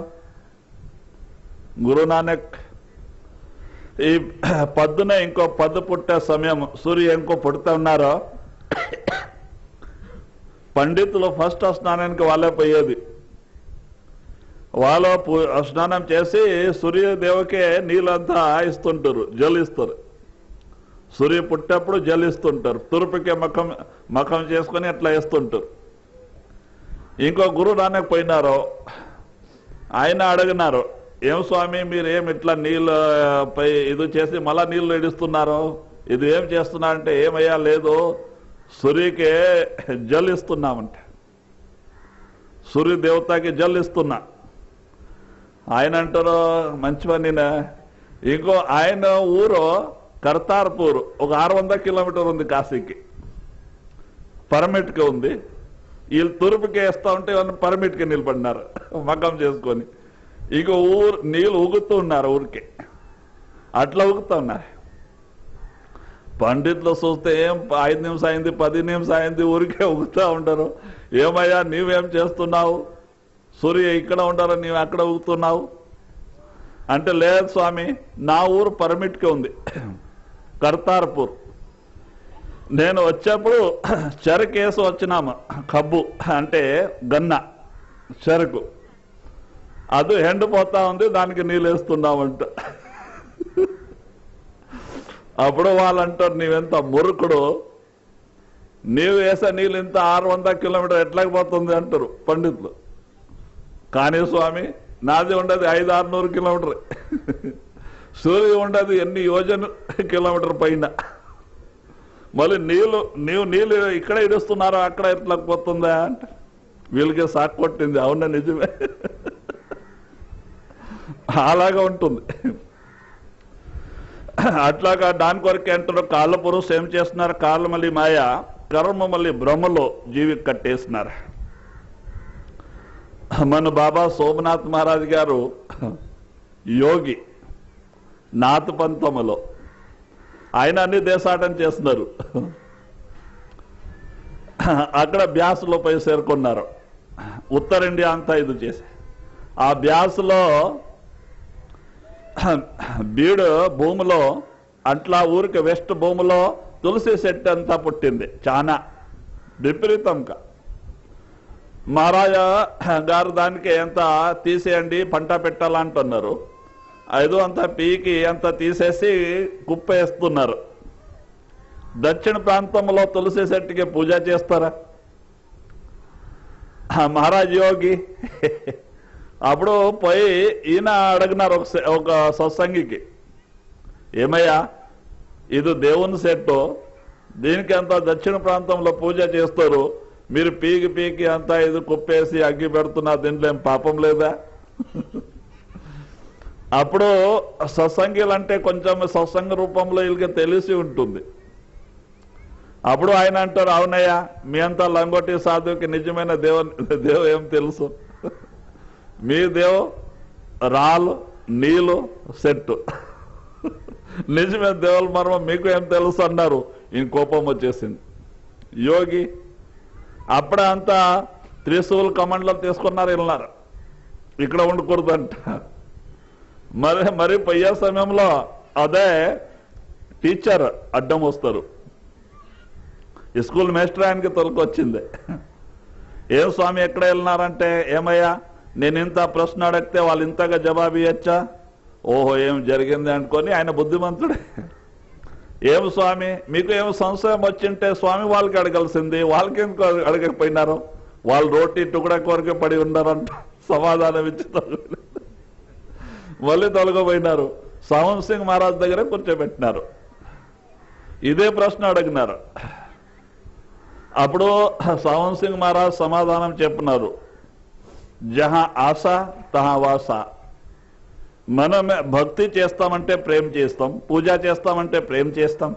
గురు నానక్ ఈ పద్దున ఇంకో పద్దు పుట్టే సమయం సూర్య ఇంకో పుడుతూ ఉన్నారో పండితులు ఫస్ట్ స్నానానికి వాళ్ళే పోయేది వాళ్ళు పు- స్నానం చేసి సూర్యదేవకే నీళ్ళంతా ఇస్తుంటారు జల్ ఇస్తారు సూర్య పుట్టేప్పుడు జల్ ఇస్తుంటారు తూర్పుకే మఖం మఖం చేసుకొని అట్లా ఇస్తుంటారు ఇంకో గురువు నాన్నకు పోయినారు ఆయన అడిగినారు ఏం స్వామి మీరు ఏం ఇట్లా నీళ్ళ పై ఇది చేసి మళ్ళా నీళ్ళు ఇడుస్తున్నారు ఇది ఏం చేస్తున్నారంటే ఏమయ్యా లేదు సూర్యకే జల్ ఇస్తున్నామంటే సూర్య దేవతకి జల్ ఇస్తున్నా ఆయన అంటారు మంచి పనినా ఇంకో ఆయన ఊరు కర్తార్పూర్ ఒక ఆరు వందల కిలోమీటర్ ఉంది కాశీకి పర్మిట్కి ఉంది వీళ్ళు తూర్పుకి వేస్తా ఉంటే వాళ్ళు పర్మిట్కి నిలబడినారు మకం చేసుకొని ఇక ఊరు నీళ్ళు ఊగుతూ ఉన్నారు ఊరికే అట్లా ఊగుతూ ఉన్నారు పండితులు చూస్తే ఏం ఐదు నిమిషం అయింది పది నిమిషం అయింది ఊరికే ఊగుతూ ఉంటారు ఏమయ్యా నీవేం చేస్తున్నావు సూర్య ఇక్కడ ఉండరు నీవు అక్కడ ఊగుతున్నావు అంటే లేదు స్వామి నా ఊరు పర్మిట్కి ఉంది కర్తార్పూర్ నేను వచ్చేప్పుడు చెరకేసి వచ్చినాము కబ్బు అంటే గన్న చెరకు అది ఎండిపోతా ఉంది దానికి నీళ్ళు వేస్తున్నామంట అప్పుడు వాళ్ళు అంటారు నీవెంత మురుకుడు నీవు వేసే నీళ్ళు ఇంత ఆరు వందల కిలోమీటర్ ఎట్లాగ పోతుంది అంటారు పండితులు కానీ స్వామి నాది ఉండదు ఐదు ఆరునూరు కిలోమీటర్ సూర్యుడు ఉండదు ఎన్ని యోజన కిలోమీటర్ పైన మళ్ళీ నీళ్ళు నీవు నీళ్ళు ఇక్కడ ఇడుస్తున్నారో అక్కడ ఎట్లా పోతుందా అంటే వీళ్ళకి సాక్ కొట్టింది అవునా నిజమే అలాగా ఉంటుంది అట్లాగా దాని కొరకే అంటారు కాళ్ళ పురుషు ఏం చేస్తున్నారు కాళ్ళు మళ్ళీ మాయ కర్మ మళ్ళీ భ్రమలో జీవి కట్టేస్తున్నారు మన బాబా సోమనాథ్ మహారాజ్ గారు యోగి నాథ పంతములో ఆయన అన్ని దేశాటం చేస్తున్నారు అక్కడ బ్యాస్లో పోయి చేరుకున్నారు ఉత్తర ఇండియా అంతా ఇది చేసి ఆ బ్యాస్లో బీడు భూమిలో అట్లా ఊరికి వెస్ట్ భూమిలో తులసి చెట్టు అంతా పుట్టింది చాలా విపరీతంగా మహారాజా గారు దానికి ఎంత తీసేయండి పంట పెట్టాలంటున్నారు ఐదు అంతా పీకి అంత తీసేసి కుప్ప వేస్తున్నారు దక్షిణ ప్రాంతంలో తులసి చెట్టుకి పూజ చేస్తారా ఆ మహారాజ్ యోగి అప్పుడు పోయి ఈయన అడిగినారు ఒక స- ఒక సత్సంగికి ఏమయ్యా ఇది దేవుని సెట్టు దీనికి అంతా దక్షిణ ప్రాంతంలో పూజ చేస్తారు మీరు పీకి పీకి అంతా ఇది కుప్పేసి అగ్గి పెడుతున్నా దీంట్లో ఏం పాపం లేదా అప్పుడు సత్సంగిలు అంటే కొంచెం సత్సంగ రూపంలో వీళ్ళకి తెలిసి ఉంటుంది అప్పుడు ఆయన అంటారు అవునయ్యా మీ అంతా లంగోటి సాధువుకి నిజమైన దేవ దేవు ఏం తెలుసు మీ దేవు రాళ్ళు నీళ్ళు సెట్టు నిజమే దేవుల మర్మం మీకు ఏం తెలుసు అన్నారు ఈయన కోపం వచ్చేసింది యోగి అప్పుడే అంతా త్రిశూల్ కమాండ్లో తీసుకున్నారు వెళ్ళినారు ఇక్కడ ఉండకూడదంట మరి మరి పోయే సమయంలో అదే టీచర్ అడ్డం వస్తారు ఈ స్కూల్ మేస్టర్ ఆయనకి తొలకొచ్చింది ఏం స్వామి ఎక్కడ వెళ్ళినారంటే ఏమయ్యా నేను ఇంత ప్రశ్న అడిగితే వాళ్ళు ఇంతగా జవాబు ఇవ్వచ్చా ఓహో ఏం జరిగింది అనుకొని ఆయన బుద్ధిమంతుడే ఏం స్వామి మీకు ఏం సంశయం వచ్చింటే స్వామి వాళ్ళకి అడగాల్సింది వాళ్ళకి ఎందుకు అడగకపోయినారు వాళ్ళు రోటీ టుకుడా కొరకే పడి ఉన్నారంట సమాధానం ఇచ్చి తొలగలేదు. మళ్ళీ తొలగపోయినారు సావన్ సింగ్ మహారాజ్ దగ్గర కూర్చోబెట్టినారు ఇదే ప్రశ్న అడిగినారు అప్పుడు సావన్ సింగ్ మహారాజ్ సమాధానం చెప్పినారు జహా ఆశ తహా వాస మనం భక్తి చేస్తామంటే ప్రేమ చేస్తాం పూజ చేస్తామంటే ప్రేమ చేస్తాం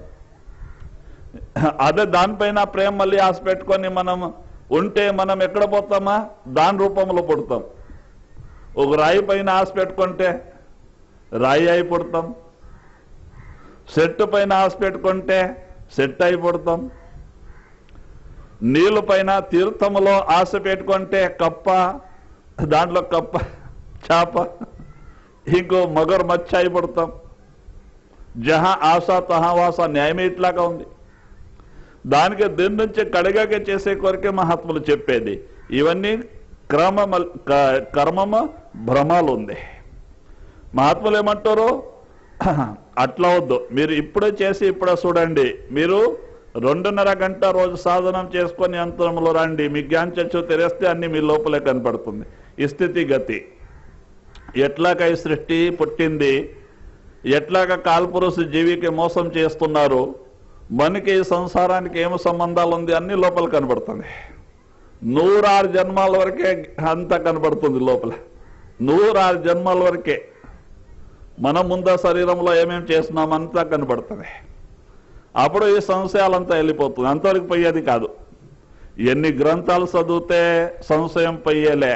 అదే దానిపైన ప్రేమ మళ్ళీ ఆశ పెట్టుకొని మనం ఉంటే మనం ఎక్కడ పోతామా దాని రూపంలో పుడతాం ఒక రాయి పైన ఆశ పెట్టుకుంటే రాయి అయి పుడతాం చెట్టు పైన ఆశ పెట్టుకుంటే సెట్ అయి పుడతాం నీళ్ళ పైన తీర్థములో ఆశ పెట్టుకుంటే కప్ప దాంట్లో కప్ప చేప ఇంకో మగర్ మచ్చ అయి పడతాం జహా ఆశ తహా వాస న్యాయమే ఇట్లాగా ఉంది దానికి దీని నుంచి కడిగాక చేసే కొరకే మహాత్ములు చెప్పేది ఇవన్నీ క్రమ కర్మమ భ్రమాలు ఉంది మహాత్ములు ఏమంటారు అట్లా వద్దు మీరు ఇప్పుడే చేసి ఇప్పుడే చూడండి మీరు రెండున్నర గంట రోజు సాధనం చేసుకొని యంత్రంలో రండి మీ జ్ఞానచచ్చు తెరేస్తే అన్ని మీ లోపలే కనపడుతుంది ఈ స్థితి గతి ఎట్లాగా ఈ సృష్టి పుట్టింది ఎట్లాగా కాల్పురుషు జీవికి మోసం చేస్తున్నారు మనకి ఈ సంసారానికి ఏమి సంబంధాలు ఉంది అన్ని లోపల కనబడుతుంది నూరారు జన్మాల వరకే అంతా కనబడుతుంది లోపల నూరారు జన్మల వరకే మనం ముందు శరీరంలో ఏమేం చేస్తున్నామంతా కనబడుతుంది అప్పుడు ఈ సంశయాలంతా వెళ్ళిపోతుంది అంతవరకు పోయేది కాదు ఎన్ని గ్రంథాలు చదివితే సంశయం పోయేలే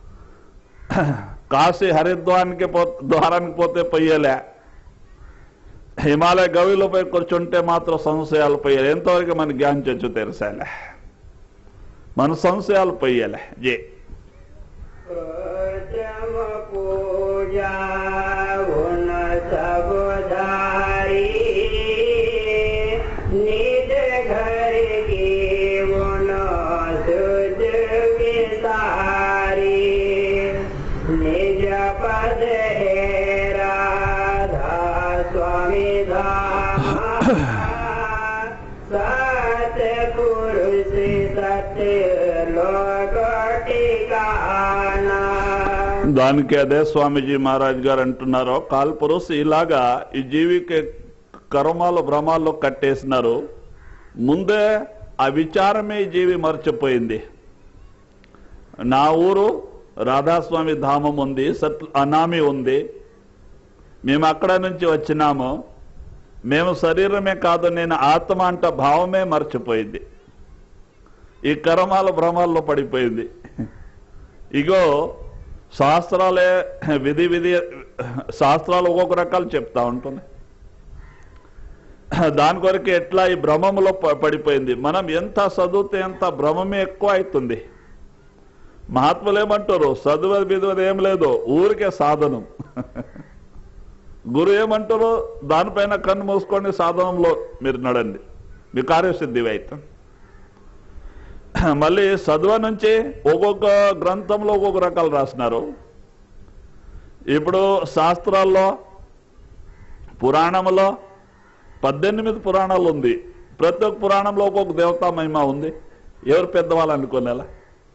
కాశీ హరిద్వారానికి పో ద్వారానికి పోతే పొయ్యలే హిమాలయ గవిలో పోయి కూర్చుంటే మాత్రం సంశయాలు పోయాలి ఎంతవరకు మన జ్ఞానం చచ్చు తెరసాలే మన సంశయాలు పోయాలే జే प्रथम पूजा उन सब धारी निज घर की उन सुध विसारी निज पद है राधा स्वामी धाम सत पुरुष सत्य लोक टिकाना దానికి అదే స్వామీజీ మహారాజ్ గారు అంటున్నారు కాల్పురుష్ ఇలాగా ఈ జీవికి కర్మాలు భ్రమాల్లో కట్టేసినారు ముందే ఆ విచారమే ఈ జీవి మర్చిపోయింది నా ఊరు రాధాస్వామి ధామం ఉంది సత్ అనామి ఉంది మేము అక్కడ నుంచి వచ్చినాము మేము శరీరమే కాదు నేను ఆత్మ అంట భావమే మర్చిపోయింది ఈ కర్మాల భ్రమాల్లో పడిపోయింది ఇగో శాస్త్రాలే విధి విధి శాస్త్రాలు ఒక్కొక్క రకాలు చెప్తా ఉంటుంది దాని కొరకు ఎట్లా ఈ భ్రమములో ప- పడిపోయింది మనం ఎంత చదివితే ఎంత భ్రమమే ఎక్కువ అవుతుంది మహాత్ములు ఏమంటారు చదువు బిదువది ఏం లేదు ఊరికే సాధనం గురు ఏమంటారు దానిపైన కన్ను మూసుకొని సాధనంలో మీరు నడండి మీ కార్యసిద్ధి అవుతాం మళ్ళీ చదువు నుంచి ఒక్కొక్క గ్రంథంలో ఒక్కొక్క రకాలు రాసినారు ఇప్పుడు శాస్త్రాల్లో పురాణంలో పద్దెనిమిది పురాణాలు ఉంది ప్రతి ఒక్క పురాణంలో ఒక్కొక్క దేవతా మహిమ ఉంది ఎవరు పెద్దవాళ్ళు అనుకునేలా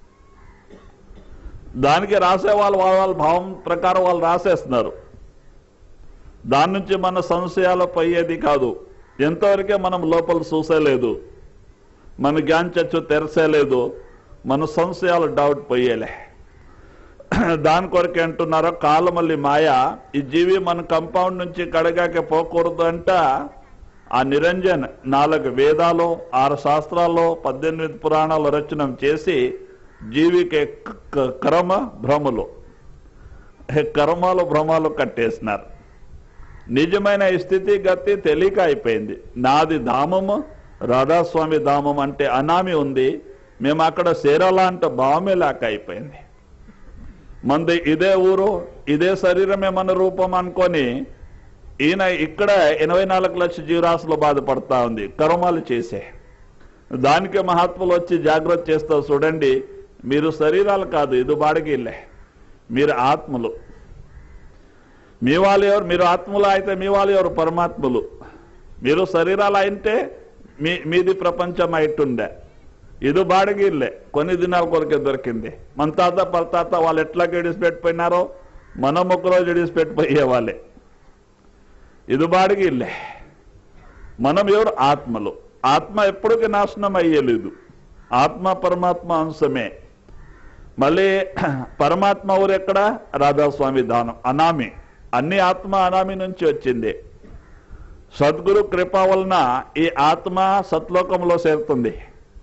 దానికి రాసే వాళ్ళు వాళ్ళ వాళ్ళ భావం ప్రకారం వాళ్ళు రాసేస్తున్నారు దాని నుంచి మన సంశయాలు పోయేది కాదు ఎంతవరకే మనం లోపల చూసేలేదు మన జ్ఞానచచ్చు తెరసేలేదు మన సంశయాలు డౌట్ పోయేలే దాని కొరకే అంటున్నారో కాలమల్లి మాయ ఈ జీవి మన కంపౌండ్ నుంచి కడగాక పోకూడదు అంట ఆ నిరంజన్ నాలుగు వేదాలు ఆరు శాస్త్రాల్లో పద్దెనిమిది పురాణాలు రచన చేసి జీవికి క- క- కర్మ భ్రమలు కర్మలు భ్రమాలు కట్టేసినారు నిజమైన ఈ స్థితి గతి తెలియక అయిపోయింది నాది ధామము రాధాస్వామి ధామం అంటే అనామి ఉంది మేము అక్కడ చేరాలా అంటే భావమే లేక అయిపోయింది మంది ఇదే ఊరు ఇదే శరీరమే మన రూపం అనుకొని ఈయన ఇక్కడ ఎనభై నాలుగు లక్షల జీవరాశులు బాధపడతా ఉంది కర్మాలు చేసే దానికి మహాత్ములు వచ్చి జాగ్రత్త చేస్తా చూడండి మీరు శరీరాలు కాదు ఇది బాడిగిల్లే మీరు ఆత్మలు మీ వాళ్ళు ఎవరు మీరు ఆత్మలు అయితే మీ వాళ్ళు ఎవరు పరమాత్ములు మీరు శరీరాలు అయితే మీ మీది ప్రపంచం అయిట్టుండే ఇది బాడిగిల్లే కొన్ని దినాల కొరకే దొరికింది మన తాత పరతాత వాళ్ళు ఎట్లా గడిచిపెట్టిపోయినారో మనం ఒక రోజు గడిచిపెట్టిపోయే వాళ్ళే ఇది బాడిగిల్లే మనం ఎవరు ఆత్మలు ఆత్మ ఎప్పటికీ నాశనం అయ్యలేదు ఆత్మ పరమాత్మ అంశమే మళ్ళీ పరమాత్మ ఊరు ఎక్కడ రాధాస్వామి దానం అనామి అన్ని ఆత్మ అనామి నుంచి వచ్చింది సద్గురు కృప వలన ఈ ఆత్మ సత్లోకంలో చేరుతుంది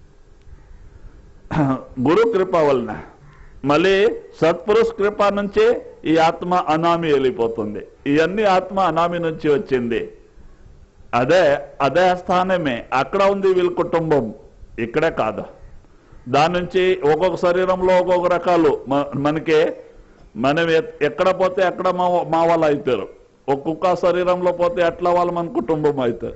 గురు కృప వలన మళ్ళీ సత్పురుష్ కృప నుంచి ఈ ఆత్మ అనామి వెళ్ళిపోతుంది ఇవన్నీ ఆత్మ అనామి నుంచి వచ్చింది అదే అదే స్థానమే అక్కడ ఉంది వీళ్ళ కుటుంబం ఇక్కడే కాదు దాని నుంచి ఒక్కొక్క శరీరంలో ఒక్కొక్క రకాలు మ- మనకి మనం ఎ- ఎక్కడ పోతే అక్కడ మా మా వాళ్ళు అవుతారు ఒక్కొక్క శరీరంలో పోతే అట్లా వాళ్ళు మన కుటుంబం అవుతారు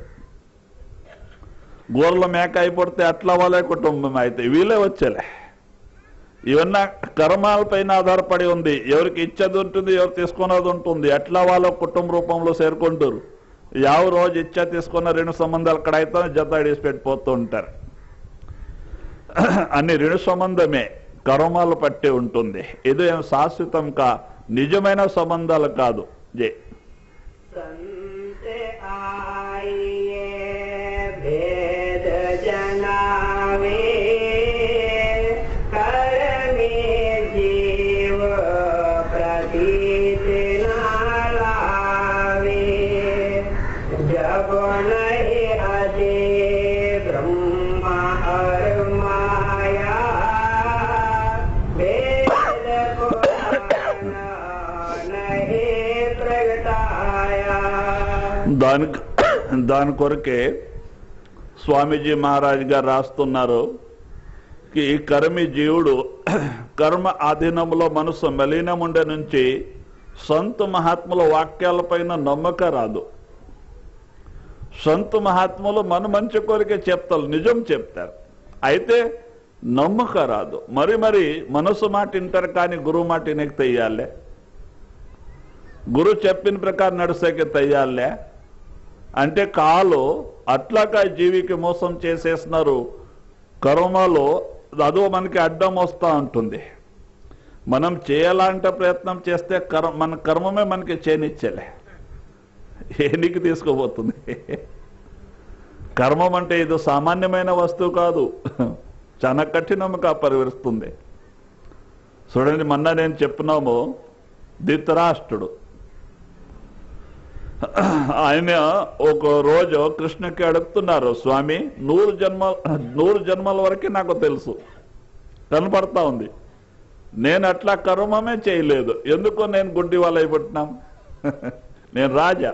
గోర్ల మేక అయిపోతే అట్లా వాళ్ళే కుటుంబం అయితే వీళ్ళే వచ్చేలే ఇవన్నీ కర్మాల పైన ఆధారపడి ఉంది ఎవరికి ఇచ్చేది ఉంటుంది ఎవరు తీసుకున్నది ఉంటుంది అట్లా వాళ్ళ కుటుంబ రూపంలో చేరుకుంటారు యావ రోజు ఇచ్చా తీసుకున్న రెండు సంబంధాలు అక్కడ అయితే జత ఇడిసి పెట్టిపోతూ ఉంటారు అన్ని రుణ సంబంధమే కర్మాలు పట్టి ఉంటుంది ఇది ఏం శాశ్వతం కా నిజమైన సంబంధాలు కాదు జే संत आइए भेद जनावे कर में जीव प्रथम पीत न लावे जब नहीं अजे ब्रह्मा और माया वेद पुराण नहीं प्रगटाया దానికి దాని కొరకే స్వామీజీ మహారాజ్ గారు రాస్తున్నారు ఈ కర్మి జీవుడు కర్మ ఆధీనంలో మనసు మలినం ఉండే నుంచి సంత మహాత్ముల వాక్యాలపైన నమ్మక రాదు సంత మహాత్ములు మన మంచి కోరిక చెప్తారు నిజం చెప్తారు అయితే నమ్మక రాదు మరి మరి మనసు మాట వింటారు కానీ గురువు మాట వినక తెయ్యాలే గురు చెప్పిన ప్రకారం నడిసేకి తెయ్యాలే అంటే కాలు అట్లాగా జీవికి మోసం చేసేస్తున్నారు కర్మలో అదో మనకి అడ్డం వస్తూ ఉంటుంది మనం చేయాలంటే ప్రయత్నం చేస్తే కర్మ మన కర్మమే మనకి చేయనిచ్చేలే ఏనికి తీసుకుపోతుంది కర్మం అంటే ఇది సామాన్యమైన వస్తువు కాదు చాలా కఠినంగా పరివరిస్తుంది చూడండి మొన్న నేను చెప్పినాము ధృతరాష్ట్రుడు ఆయన ఒక రోజు కృష్ణకి అడుగుతున్నారు స్వామి నూరు జన్మ నూరు జన్మల వరకు నాకు తెలుసు కనపడతా ఉంది నేను అట్లా కర్మమే చేయలేదు ఎందుకో నేను గుడ్డి వాళ్ళు అయిపోతున్నాం నేను రాజా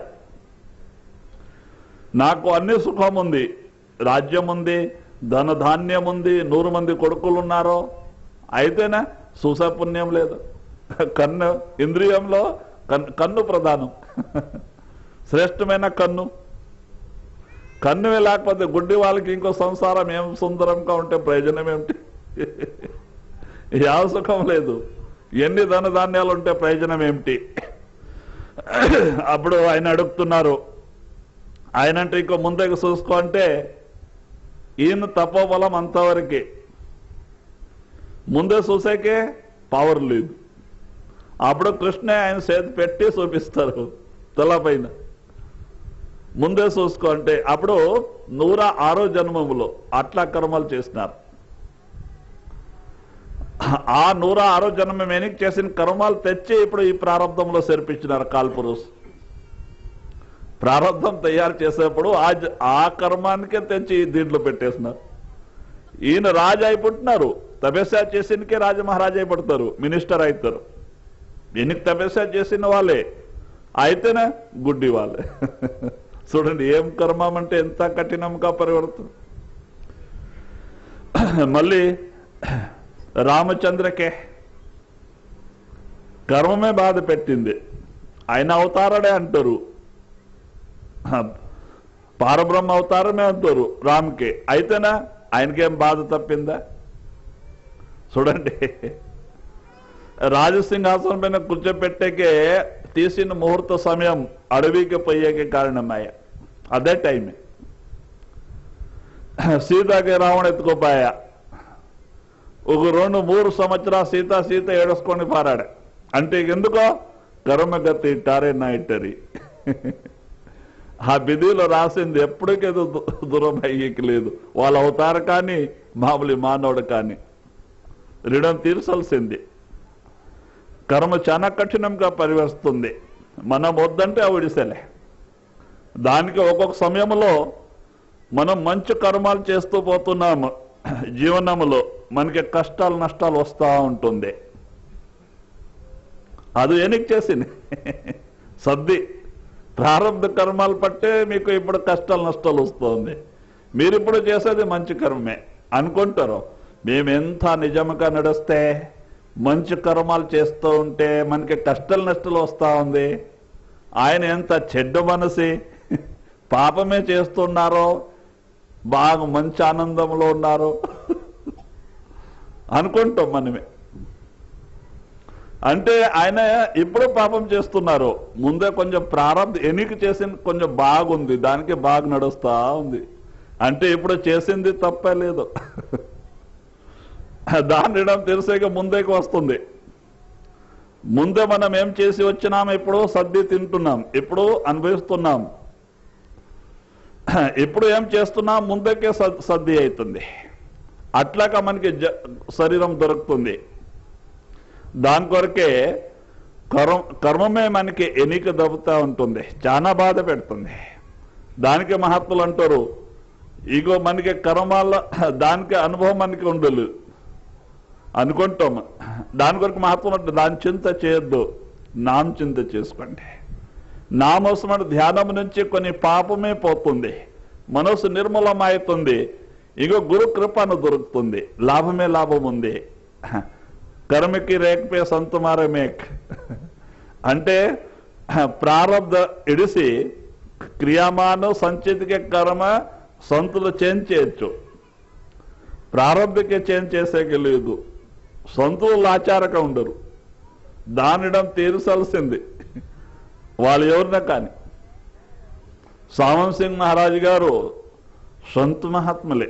నాకు అన్ని సుఖం ఉంది రాజ్యం ఉంది ధన ధాన్యం ఉంది నూరు మంది కొడుకులు ఉన్నారు అయితేనే సుసపుణ్యం లేదు కన్ను ఇంద్రియంలో కన్ను కన్ను ప్రధానం శ్రేష్టమైన కన్ను కన్ను లేకపోతే గుడ్డి వాళ్ళకి ఇంకో సంసారం ఏం సుందరంగా ఉంటే ప్రయోజనం ఏమిటి యావ సుఖం లేదు ఎన్ని ధనధాన్యాలు ఉంటే ప్రయోజనం ఏమిటి అప్పుడు ఆయన అడుగుతున్నారు ఆయన అంటే ఇంకో ముందుకు చూసుకో అంటే ఈయన తపోబలం అంతవరకే ముందే చూసాకే పవర్ లేదు అప్పుడు కృష్ణ ఆయన చేతి పెట్టి చూపిస్తారు తలపైన ముందే చూసుకో అంటే అప్పుడు నూర ఆరో జన్మములో అట్లా కర్మలు చేసినారు ఆ నూర ఆరో జన్మం వెనక్కి చేసిన కర్మాలు తెచ్చి ఇప్పుడు ఈ ప్రారంభంలో చేర్పించినారు కాల్పురుష్ ప్రారంభం తయారు చేసేప్పుడు ఆ జ- ఆ కర్మానికే తెచ్చి దీంట్లో పెట్టేసినారు ఈయన రాజు అయిపోతున్నారు తపస్య చేసినకే రాజ మహారాజు అయిపోతారు మినిస్టర్ అవుతారు ఎన్నికి తపస్య చేసిన వాళ్ళే అయితేనే గుడ్డి వాళ్ళే చూడండి ఏం కర్మం అంటే ఎంత కఠినంగా పరివర్తన మళ్ళీ రామచంద్రకే కర్మమే బాధ పెట్టింది ఆయన అవతారడే అంటారు పారబ్రహ్మ అవతారమే అంటారు రామ్కి అయితేనా ఆయనకేం బాధ తప్పిందా చూడండి రాజసింహాసనం పైన కూర్చోపెట్టేకే తీసిన ముహూర్త సమయం అడవికి పోయేకే కారణమయ్య అదే టైమే సీతాకి రావణ ఎత్తుకోపాయా ఒక రెండు మూడు సంవత్సరాలు సీత సీత ఏడుసుకొని పారాడు అంటే ఎందుకో కర్మగతి ఇట్టారే నా ఇట్టరి ఆ బిధిలో రాసింది ఎప్పటికేదో దు- దూరం అయ్యేకి లేదు వాళ్ళు అవుతారు కానీ మామూలు మానవుడు కానీ రుణం తీర్చాల్సింది కర్మ చాలా కఠినంగా పరివరిస్తుంది మనం వద్దంటే ఆవిడిసలే దానికి ఒక్కొక్క సమయంలో మనం మంచి కర్మాలు చేస్తూ పోతున్నాము జీవనములో మనకి కష్టాలు నష్టాలు వస్తూ ఉంటుంది అది ఎనికి చేసింది సర్ది ప్రారంభ కర్మాలు పట్టే మీకు ఇప్పుడు కష్టాలు నష్టాలు వస్తుంది మీరు ఇప్పుడు చేసేది మంచి కర్మే అనుకుంటారు మేము ఎంత నిజంగా నడిస్తే మంచి కర్మాలు చేస్తూ ఉంటే మనకి కష్టాలు నష్టాలు వస్తూ ఉంది ఆయన ఎంత చెడ్డ మనసి పాపమే చేస్తున్నారో బాగా మంచి ఆనందంలో ఉన్నారు అనుకుంటాం మనమే అంటే ఆయన ఇప్పుడు పాపం చేస్తున్నారు ముందే కొంచెం ప్రారంభ ఎన్నిక చేసింది కొంచెం బాగుంది దానికి బాగా నడుస్తా ఉంది అంటే ఇప్పుడు చేసింది తప్పే లేదు దాని రుణం తెలిసేక ముందేకి వస్తుంది ముందే మనం ఏం చేసి వచ్చినాం ఇప్పుడు సర్ది తింటున్నాం ఇప్పుడు అనుభవిస్తున్నాం ఇప్పుడు ఏం చేస్తున్నాం ముందుకే సద్- సర్ది అవుతుంది అట్లాగా మనకి జ- శరీరం దొరుకుతుంది దాని కొరకే కర్మ కర్మమే మనకి ఎన్నిక దబ్బుతా ఉంటుంది చాలా బాధ పెడుతుంది దానికి మహాత్ములు అంటారు ఇగో మనకి కర్మాల దానికి అనుభవం మనకి ఉండదు అనుకుంటాం దాని కొరకు మహత్వం అంటే దాని చింత చేయొద్దు నాం చింత చేసుకోండి నామోసమైన ధ్యానం నుంచి కొన్ని పాపమే పోతుంది మనసు నిర్మలమవుతుంది ఇగో గురు కృపను దొరుకుతుంది లాభమే లాభం ఉంది కర్మకి రేక్పే సంతమారే మేక్ అంటే ప్రారంధ ఇడిసి క్రియామాను సంచితికి కర్మ సంతులు చేంజ్ చేయొచ్చు ప్రారంభకే చేంజ్ చేసేకి లేదు సొంతులు లాచారక ఉండరు దానిడం తీర్చాల్సింది వాళ్ళు ఎవరినా కానీ సామన్ సింగ్ మహారాజు గారు సొంత మహాత్ములే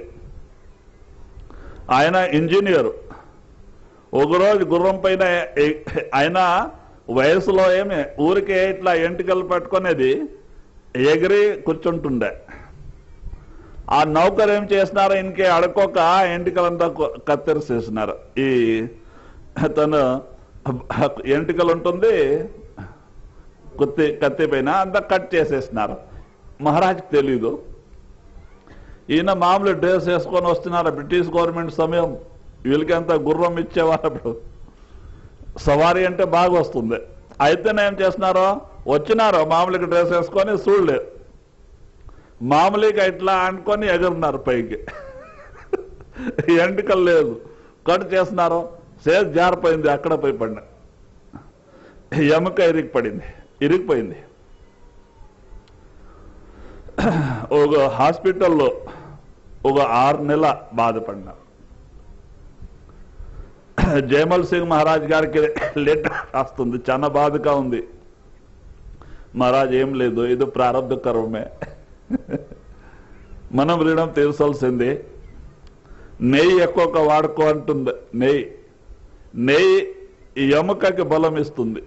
ఆయన ఇంజనీర్ ఒకరోజు గుర్రం పైన ఎ- ఆయన వయసులో ఏమి ఊరికే ఇట్లా ఎంటికలు పట్టుకునేది ఎగిరి కూర్చుంటుండే ఆ నౌకర్ ఏం చేసినారో ఇంకే అడుకోక ఎంటికలంతా కొ- కత్తిరిసేసినారు ఈ తను ఎంటికలు ఉంటుంది కుత్తి కత్తి పైన అంతా కట్ చేసేసినారు మహారాజ్కి తెలీదు ఈయన మామూలు డ్రెస్ వేసుకొని వస్తున్నారు బ్రిటిష్ గవర్నమెంట్ సమయం వీళ్ళకి అంత గుర్రం ఇచ్చేవారు అప్పుడు సవారీ అంటే బాగా వస్తుంది అయితేనే ఏం చేస్తున్నారో వచ్చినారు మామూలుగా డ్రెస్ వేసుకొని చూడలేదు మామూలుగా ఇట్లా అనుకొని ఎగురున్నారు పైకి ఎంటికలు లేదు కట్ చేస్తున్నారు సేజ్ జారిపోయింది అక్కడ పోయి పడిన ఎముక ఇరిగి పడింది ఇరిగిపోయింది ఒక హాస్పిటల్లో ఒక ఆరు నెల బాధపడినా జయమల్ సింగ్ మహారాజ్ గారికి లెటర్ రాస్తుంది చాలా బాధగా ఉంది మహారాజ్ ఏం లేదు ఇది ప్రారంభ కర్మమే మనం రుణం తీర్చాల్సింది నెయ్యి ఎక్కువ వాడుకో అంటుంది నెయ్యి నెయ్యి ఈ ఎముకకి బలం ఇస్తుంది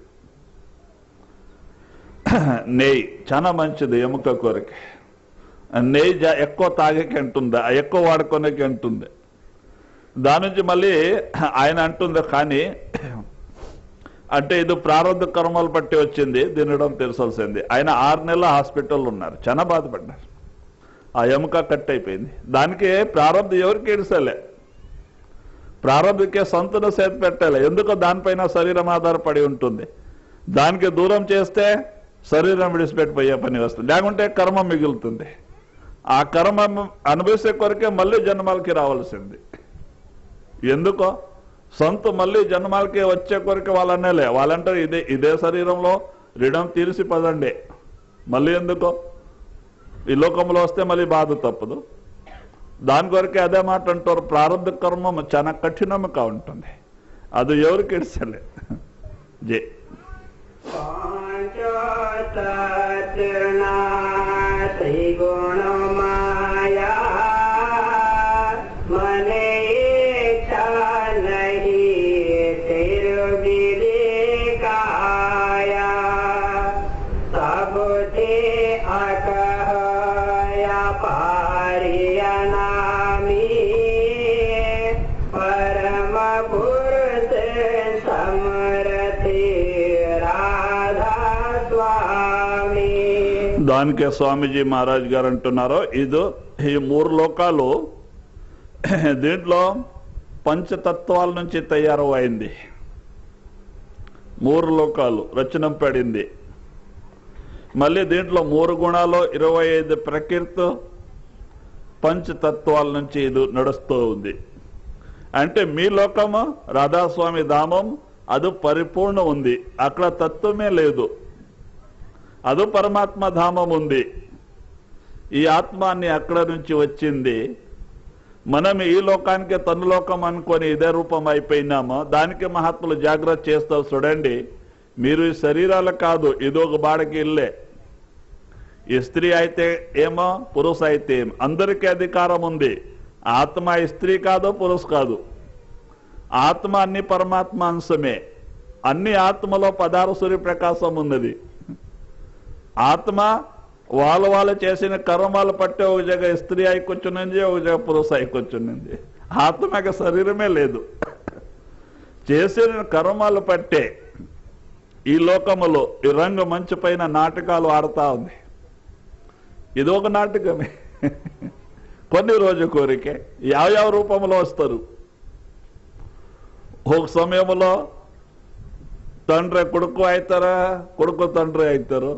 నెయ్యి చాలా మంచిది ఎముక కోరిక నెయ్యి జా- ఎక్కువ తాగేకి అంటుంది ఆ ఎక్కువ వాడుకోనేకి అంటుంది దాని నుంచి మళ్ళీ ఆయన అంటుంది కానీ అంటే ఇది ప్రారంభ కర్మలు బట్టి వచ్చింది తినడం తెలిసాల్సింది ఆయన ఆరు నెలల హాస్పిటల్ ఉన్నారు చాలా బాధపడ్డారు ఆ ఎముక కట్ అయిపోయింది దానికి ప్రారంభ ఎవరికి ఏడుసలే ప్రారంభకే సంతున చేతి పెట్టాలి ఎందుకో దానిపైన శరీరం ఆధారపడి ఉంటుంది దానికి దూరం చేస్తే శరీరం విడిచిపెట్టిపోయే పని వస్తుంది లేకుంటే కర్మ మిగులుతుంది ఆ కర్మ అనుభవించే కొరకే మళ్ళీ జన్మాలకి రావాల్సింది ఎందుకో సొంత మళ్ళీ జన్మాలకి వచ్చే కొరకే వాళ్ళనేలే వాళ్ళంటారు ఇదే ఇదే శరీరంలో రుణం తీర్చి పదండి మళ్ళీ ఎందుకో ఈ లోకంలో వస్తే మళ్ళీ బాధ తప్పదు దాని కొరకే అదే మాట అంటారు ప్రారంభ కర్మం చాలా కఠినంగా ఉంటుంది అది ఎవరికి ఇడిసలే జై ત્રિગુણ માયા મને ઈચ્છા નહીં તિરુગિરી કાયા સબથી અકહયા પારિયા નામી પરમ પુરુષ સમરથી રાધા સ્વામી దానికే స్వామీజీ మహారాజ్ గారు అంటున్నారు ఇది ఈ మూడు లోకాలు దీంట్లో పంచతత్వాల నుంచి తయారు అయింది మూడు లోకాలు రచన పడింది మళ్ళీ దీంట్లో మూడు గుణాలు ఇరవై ఐదు ప్రకృతి పంచతత్వాల నుంచి ఇది నడుస్తూ ఉంది అంటే మీ లోకము రాధాస్వామి ధామం అది పరిపూర్ణ ఉంది అక్కడ తత్వమే లేదు అది పరమాత్మ ధామం ఉంది ఈ ఆత్మాన్ని అక్కడ నుంచి వచ్చింది మనం ఈ లోకానికి తను లోకం అనుకొని ఇదే రూపం అయిపోయినామో దానికి మహాత్ములు జాగ్రత్త చేస్తారు చూడండి మీరు ఈ శరీరాలు కాదు ఇది ఒక బాడకి ఇల్లే ఈ స్త్రీ అయితే ఏమో పురుష అయితే ఏం అందరికీ అధికారం ఉంది ఆత్మ ఈ స్త్రీ కాదు పురుష కాదు ఆత్మ అన్ని పరమాత్మ అంశమే అన్ని ఆత్మలో పదార్థ సూర్యప్రకాశం ఉన్నది ఆత్మ వాళ్ళు వాళ్ళు చేసిన కర్మాలు పట్టే ఒక జగ స్త్రీ అయి కూర్చునింది ఒక జగ పురుష అయి కూర్చునింది ఆత్మకి శరీరమే లేదు చేసిన కర్మాలు పట్టే ఈ లోకములో ఈ రంగు మంచు పైన నాటకాలు ఆడుతా ఉంది ఇది ఒక నాటకమే కొన్ని రోజు కోరికే యావ రూపంలో వస్తారు ఒక సమయంలో తండ్రి కొడుకు అవుతారా కొడుకు తండ్రి అవుతారు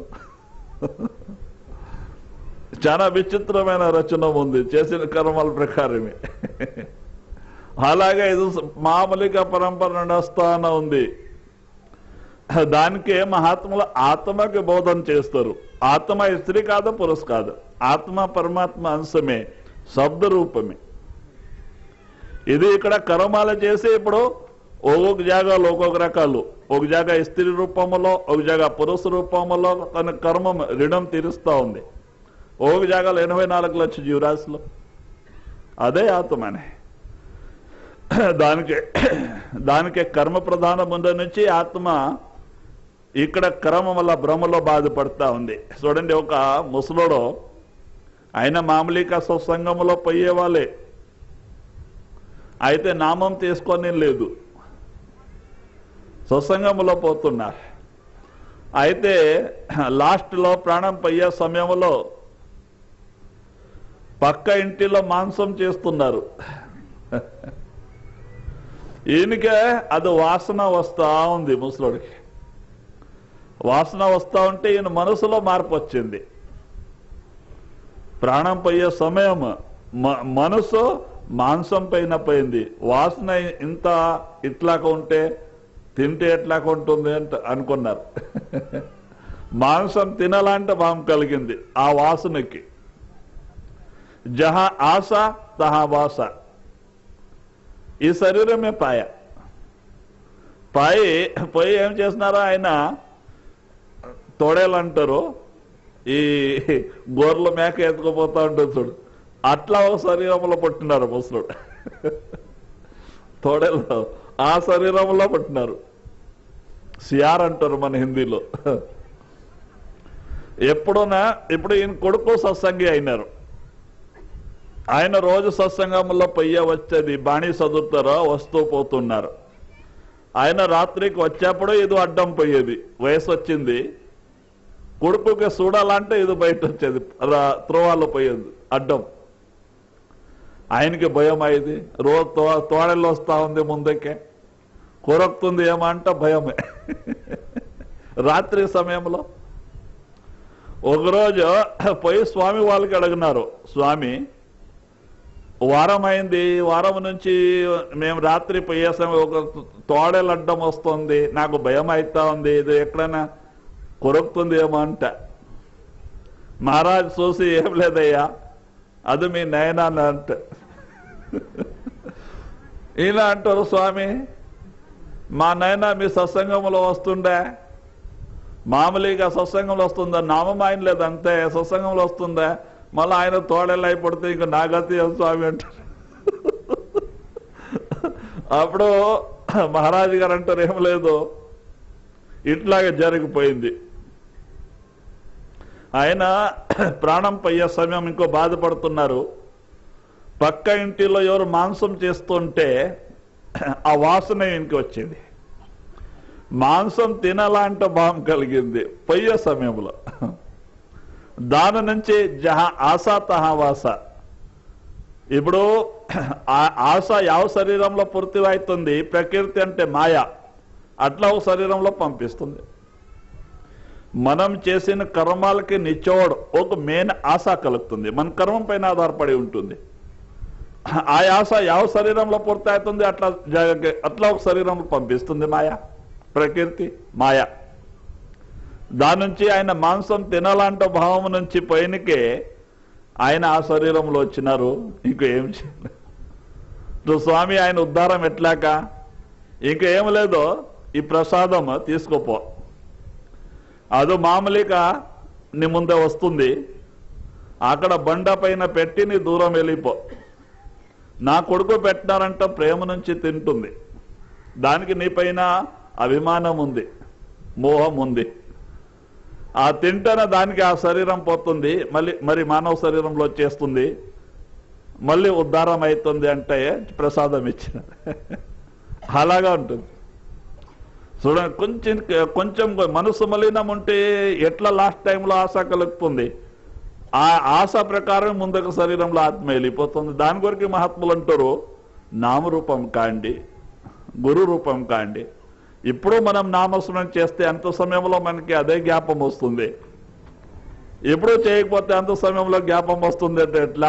చాలా విచిత్రమైన రచన ఉంది చేసిన కర్మల ప్రకారమే అలాగే ఇది మామూలుగా పరంపర నడుస్తాన ఉంది దానికే మహాత్ములు ఆత్మకి బోధన చేస్తారు ఆత్మ స్త్రీ కాదు పురుష కాదు ఆత్మ పరమాత్మ అంశమే శబ్ద రూపమే ఇది ఇక్కడ కర్మాలు చేసి ఇప్పుడు ఒక్కొక్క జాగాలో ఒక్కొక్క రకాలు ఒక జాగా స్త్రీ రూపంలో ఒక జాగా పురుష రూపంలో తన కర్మం రుణం తీరుస్తా ఉంది ఒక జాగాలో ఎనభై నాలుగు లక్షల జీవరాశులు అదే ఆత్మనే దానికి దానికి కర్మ ప్రధానం ముందు నుంచి ఆత్మ ఇక్కడ కర్మ వల్ల భ్రమలో బాధపడతా ఉంది చూడండి ఒక ముసలోడు ఆయన మామూలుగా సత్సంగంలో పోయేవాళ్ళే అయితే నామం తీసుకొని లేదు సత్సంగంలో పోతున్నారు అయితే లాస్ట్లో ప్రాణం పోయే సమయంలో పక్క ఇంటిలో మాంసం చేస్తున్నారు ఈయనకే అది వాసన వస్తా ఉంది ముసలోడికి వాసన వస్తా ఉంటే ఈయన మనసులో మార్పు వచ్చింది ప్రాణం పోయే సమయం మ- మనసు మాంసం పైన పోయింది వాసన ఇంత ఇట్లాగా ఉంటే తింటే ఎట్లాగా ఉంటుంది అంటే అనుకున్నారు మాంసం తినాలంటే భావం కలిగింది ఆ వాసనకి జహా ఆశ తహా వాస ఈ శరీరమే పాయ పాయి పోయి ఏం చేస్తున్నారో ఆయన తోడేలు అంటారు ఈ గొర్రెల మేక ఎత్తుకుపోతా ఉంటుంది చూడు అట్లా ఒక శరీరంలో పుట్టినారు ముసలుడు తోడేలు ఆ శరీరంలో పుట్టినారు సియార్ అంటారు మన హిందీలో ఎప్పుడునా ఇప్పుడు ఈయన కొడుకు సత్సంగి అయినారు ఆయన రోజు సత్సంగంలో పొయ్య వచ్చేది బాణి చదువుతారో వస్తూ పోతున్నారు ఆయన రాత్రికి వచ్చేప్పుడు ఇది అడ్డం పోయేది వయసు వచ్చింది కొడుకుకి చూడాలంటే ఇది బయట వచ్చేది రా- త్రోవాలో పోయేది అడ్డం ఆయనకి భయం అయ్యేది రోజు తో తోడలు వస్తా ఉంది ముందుకే కొరకుతుంది ఏమంట భయమే రాత్రి సమయంలో ఒకరోజు పోయి స్వామి వాళ్ళకి అడిగినారు స్వామి వారం అయింది వారం నుంచి మేము రాత్రి పోయే సమయం ఒక తోడేలు అడ్డం వస్తుంది నాకు భయం అవుతా ఉంది ఇది ఎక్కడైనా కొరుకుతుంది ఏమో అంట మహారాజ్ చూసి ఏం లేదయ్యా అది మీ నయనా అంట ఈయన అంటారు స్వామి మా నాయన మీ సత్సంగంలో వస్తుండే మామూలుగా సత్సంగంలో వస్తుందా నామం ఆయన లేదు అంతే సత్సంగంలో వస్తుందా మళ్ళీ ఆయన తోడేళ్ళు అయిపడితే ఇంక నా గతి ఏం స్వామి అంటారు అప్పుడు మహారాజు గారు అంటారు ఏం లేదు ఇట్లాగే జరిగిపోయింది ఆయన ప్రాణం పోయే సమయం ఇంకో బాధపడుతున్నారు పక్క ఇంటిలో ఎవరు మాంసం చేస్తుంటే ఆ వాసన ఇంటికి వచ్చింది మాంసం తినాలంటే భావం కలిగింది పొయ్యే సమయంలో దాని నుంచి జహ ఆశ తహ వాస ఇప్పుడు ఆ ఆశ యావ శరీరంలో పూర్తి అవుతుంది ప్రకృతి అంటే మాయ అట్లా ఒక శరీరంలో పంపిస్తుంది మనం చేసిన కర్మాలకి నిచోడు ఒక మెయిన్ ఆశ కలుగుతుంది మన కర్మం పైన ఆధారపడి ఉంటుంది ఆ ఆశ యావ శరీరంలో పూర్తి అవుతుంది అట్లా జగ- అట్లా ఒక శరీరంలో పంపిస్తుంది మాయ ప్రకృతి మాయ దాని నుంచి ఆయన మాంసం తినాలంటే భావం నుంచి పైనకే ఆయన ఆ శరీరంలో వచ్చినారు ఇంక ఏం చేయలేదు ఇప్పుడు స్వామి ఆయన ఉద్ధారం ఎట్లాక ఇంక ఏం లేదో ఈ ప్రసాదం తీసుకోపో అది మామూలుగా నీ ముందే వస్తుంది అక్కడ బండ పైన పెట్టి నీ దూరం వెళ్ళిపో నా కొడుకు పెట్టినారంట ప్రేమ నుంచి తింటుంది దానికి నీ పైన అభిమానం ఉంది మోహం ఉంది ఆ తింటన దానికి ఆ శరీరం పోతుంది మళ్ళీ మరి మానవ శరీరంలో వచ్చేస్తుంది మళ్ళీ ఉద్ధారం అవుతుంది అంటే ప్రసాదం ఇచ్చిన అలాగా ఉంటుంది చూడండి కొంచెం కొంచెం మనసు మలినం ఉంటే ఎట్లా లాస్ట్ టైంలో ఆశ కలుగుతుంది ఆ ఆశ ప్రకారం ముందుకు శరీరంలో ఆత్మ వెళ్ళిపోతుంది దాని కొరకు మహాత్ములు అంటారు నామరూపం కాండి గురు రూపం కాండి ఇప్పుడు మనం నామస్మరణ చేస్తే అంత సమయంలో మనకి అదే జ్ఞాపం వస్తుంది ఎప్పుడూ చేయకపోతే అంత సమయంలో జ్ఞాపం వస్తుంది అంటే ఎట్లా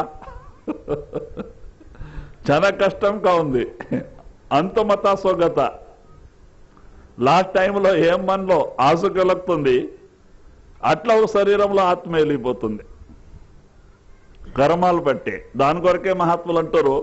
చాలా కష్టంగా ఉంది అంతమత స్వగత లాస్ట్ టైంలో ఏం మనలో ఆశ కలుగుతుంది అట్లా ఒక శరీరంలో ఆత్మ వెళ్ళిపోతుంది కర్మాలు బట్టి దాని కొరకే మహాత్ములు అంటారు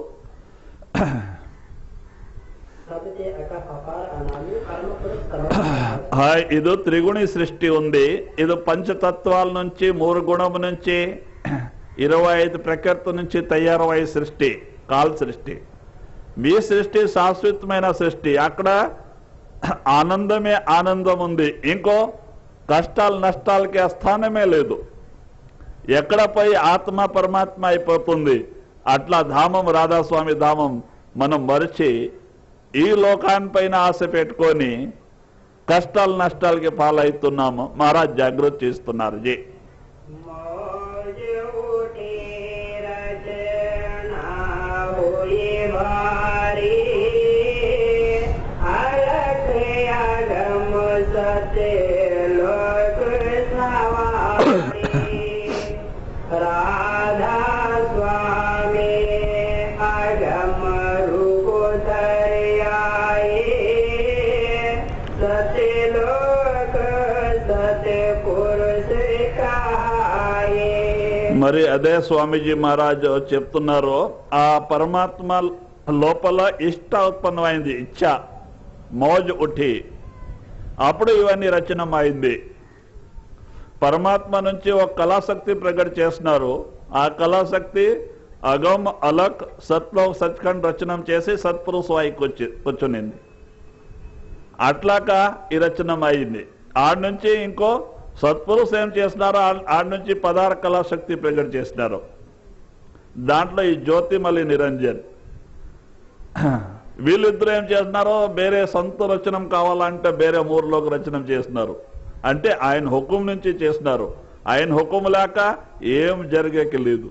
सबसे अका अपार अनामी कर्म पुरुष कर्म హాయ్ ఇది త్రిగుణి సృష్టి ఉంది ఇది పంచతత్వాల నుంచి మూడు గుణం నుంచి ఇరవై ఐదు ప్రకృతి నుంచి తయారవై సృష్టి కాల్ సృష్టి మీ సృష్టి శాశ్వతమైన సృష్టి అక్కడ ఆనందమే ఆనందం ఉంది ఇంకో కష్టాలు నష్టాలకి ఆ స్థానమే లేదు ఎక్కడ పోయి ఆత్మ పరమాత్మ అయిపోతుంది అట్లా ధామం రాధాస్వామి ధామం మనం మరిచి ఈ లోకానిపైన ఆశ పెట్టుకొని కష్టాలు నష్టాలకి పాలవుతున్నాము మహారాజ్ జాగ్రత్త చేస్తున్నారు జీ मौज उठी रचना हुई भारी अलख अगम सत्य लोक सवारी राधा स्वामी अगम रूप धरियाए सत्य लोक सत्य पुरुष कहाए మరి అదే స్వామీజీ మహారాజ్ చెప్తున్నారు ఆ పరమాత్మ లోపల ఇష్ట ఉత్పన్నమైంది ఇచ్చ మోజ్ ఉఠి అప్పుడు ఇవన్నీ రచనమైంది పరమాత్మ నుంచి ఒక కళాశక్తి ప్రకట చేస్తున్నారు ఆ కళాశక్తి అగమ్ అలక్ సత్లో సచ్ఖండ్ రచనం చేసి సత్పురుష వాయికి వచ్చి కూర్చునింది అట్లాక ఈ రచనం అయింది ఆడ నుంచి ఇంకో సత్పురుష ఏం చేస్తున్నారు ఆ- ఆడ నుంచి పదార కళాశక్తి ప్రకట చేస్తున్నారు దాంట్లో ఈ జ్యోతిమలి నిరంజన్ వీళ్ళిద్దరు ఏం చేస్తున్నారో వేరే సొంత రచనం కావాలంటే వేరే ఊర్లోకి రచనం చేస్తున్నారు అంటే ఆయన హుకుం నుంచి చేస్తున్నారు ఆయన హుకుం లేక ఏం జరిగేకి లేదు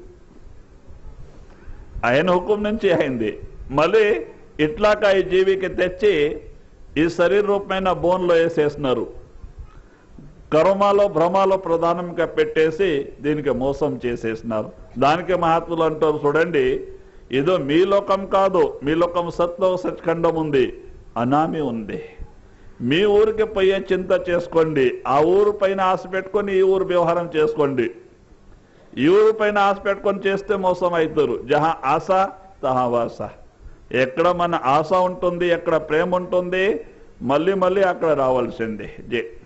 ఆయన హుకుం నుంచి అయింది మళ్ళీ ఇట్లాక ఈ జీవికి తెచ్చి ఈ శరీర రూపమైన బోన్లో వేసేస్తున్నారు కర్మలో భ్రమలో ప్రధానంగా పెట్టేసి దీనికి మోసం చేసేసినారు దానికి మహాత్ములు అంటారు చూడండి ఇదో మీ లోకం కాదు మీ లోకం సత్లో సత్ఖండం ఉంది అనామి ఉంది మీ ఊరికి పోయే చింత చేసుకోండి ఆ ఊరు పైన ఆశ పెట్టుకొని ఈ ఊరు వ్యవహారం చేసుకోండి ఈ ఊరు పైన ఆశ పెట్టుకొని చేస్తే మోసం అవుతారు జహా ఆశ తహా వాస ఎక్కడ మన ఆశ ఉంటుంది ఎక్కడ ప్రేమ ఉంటుంది మళ్ళీ మళ్ళీ అక్కడ రావాల్సిందే జే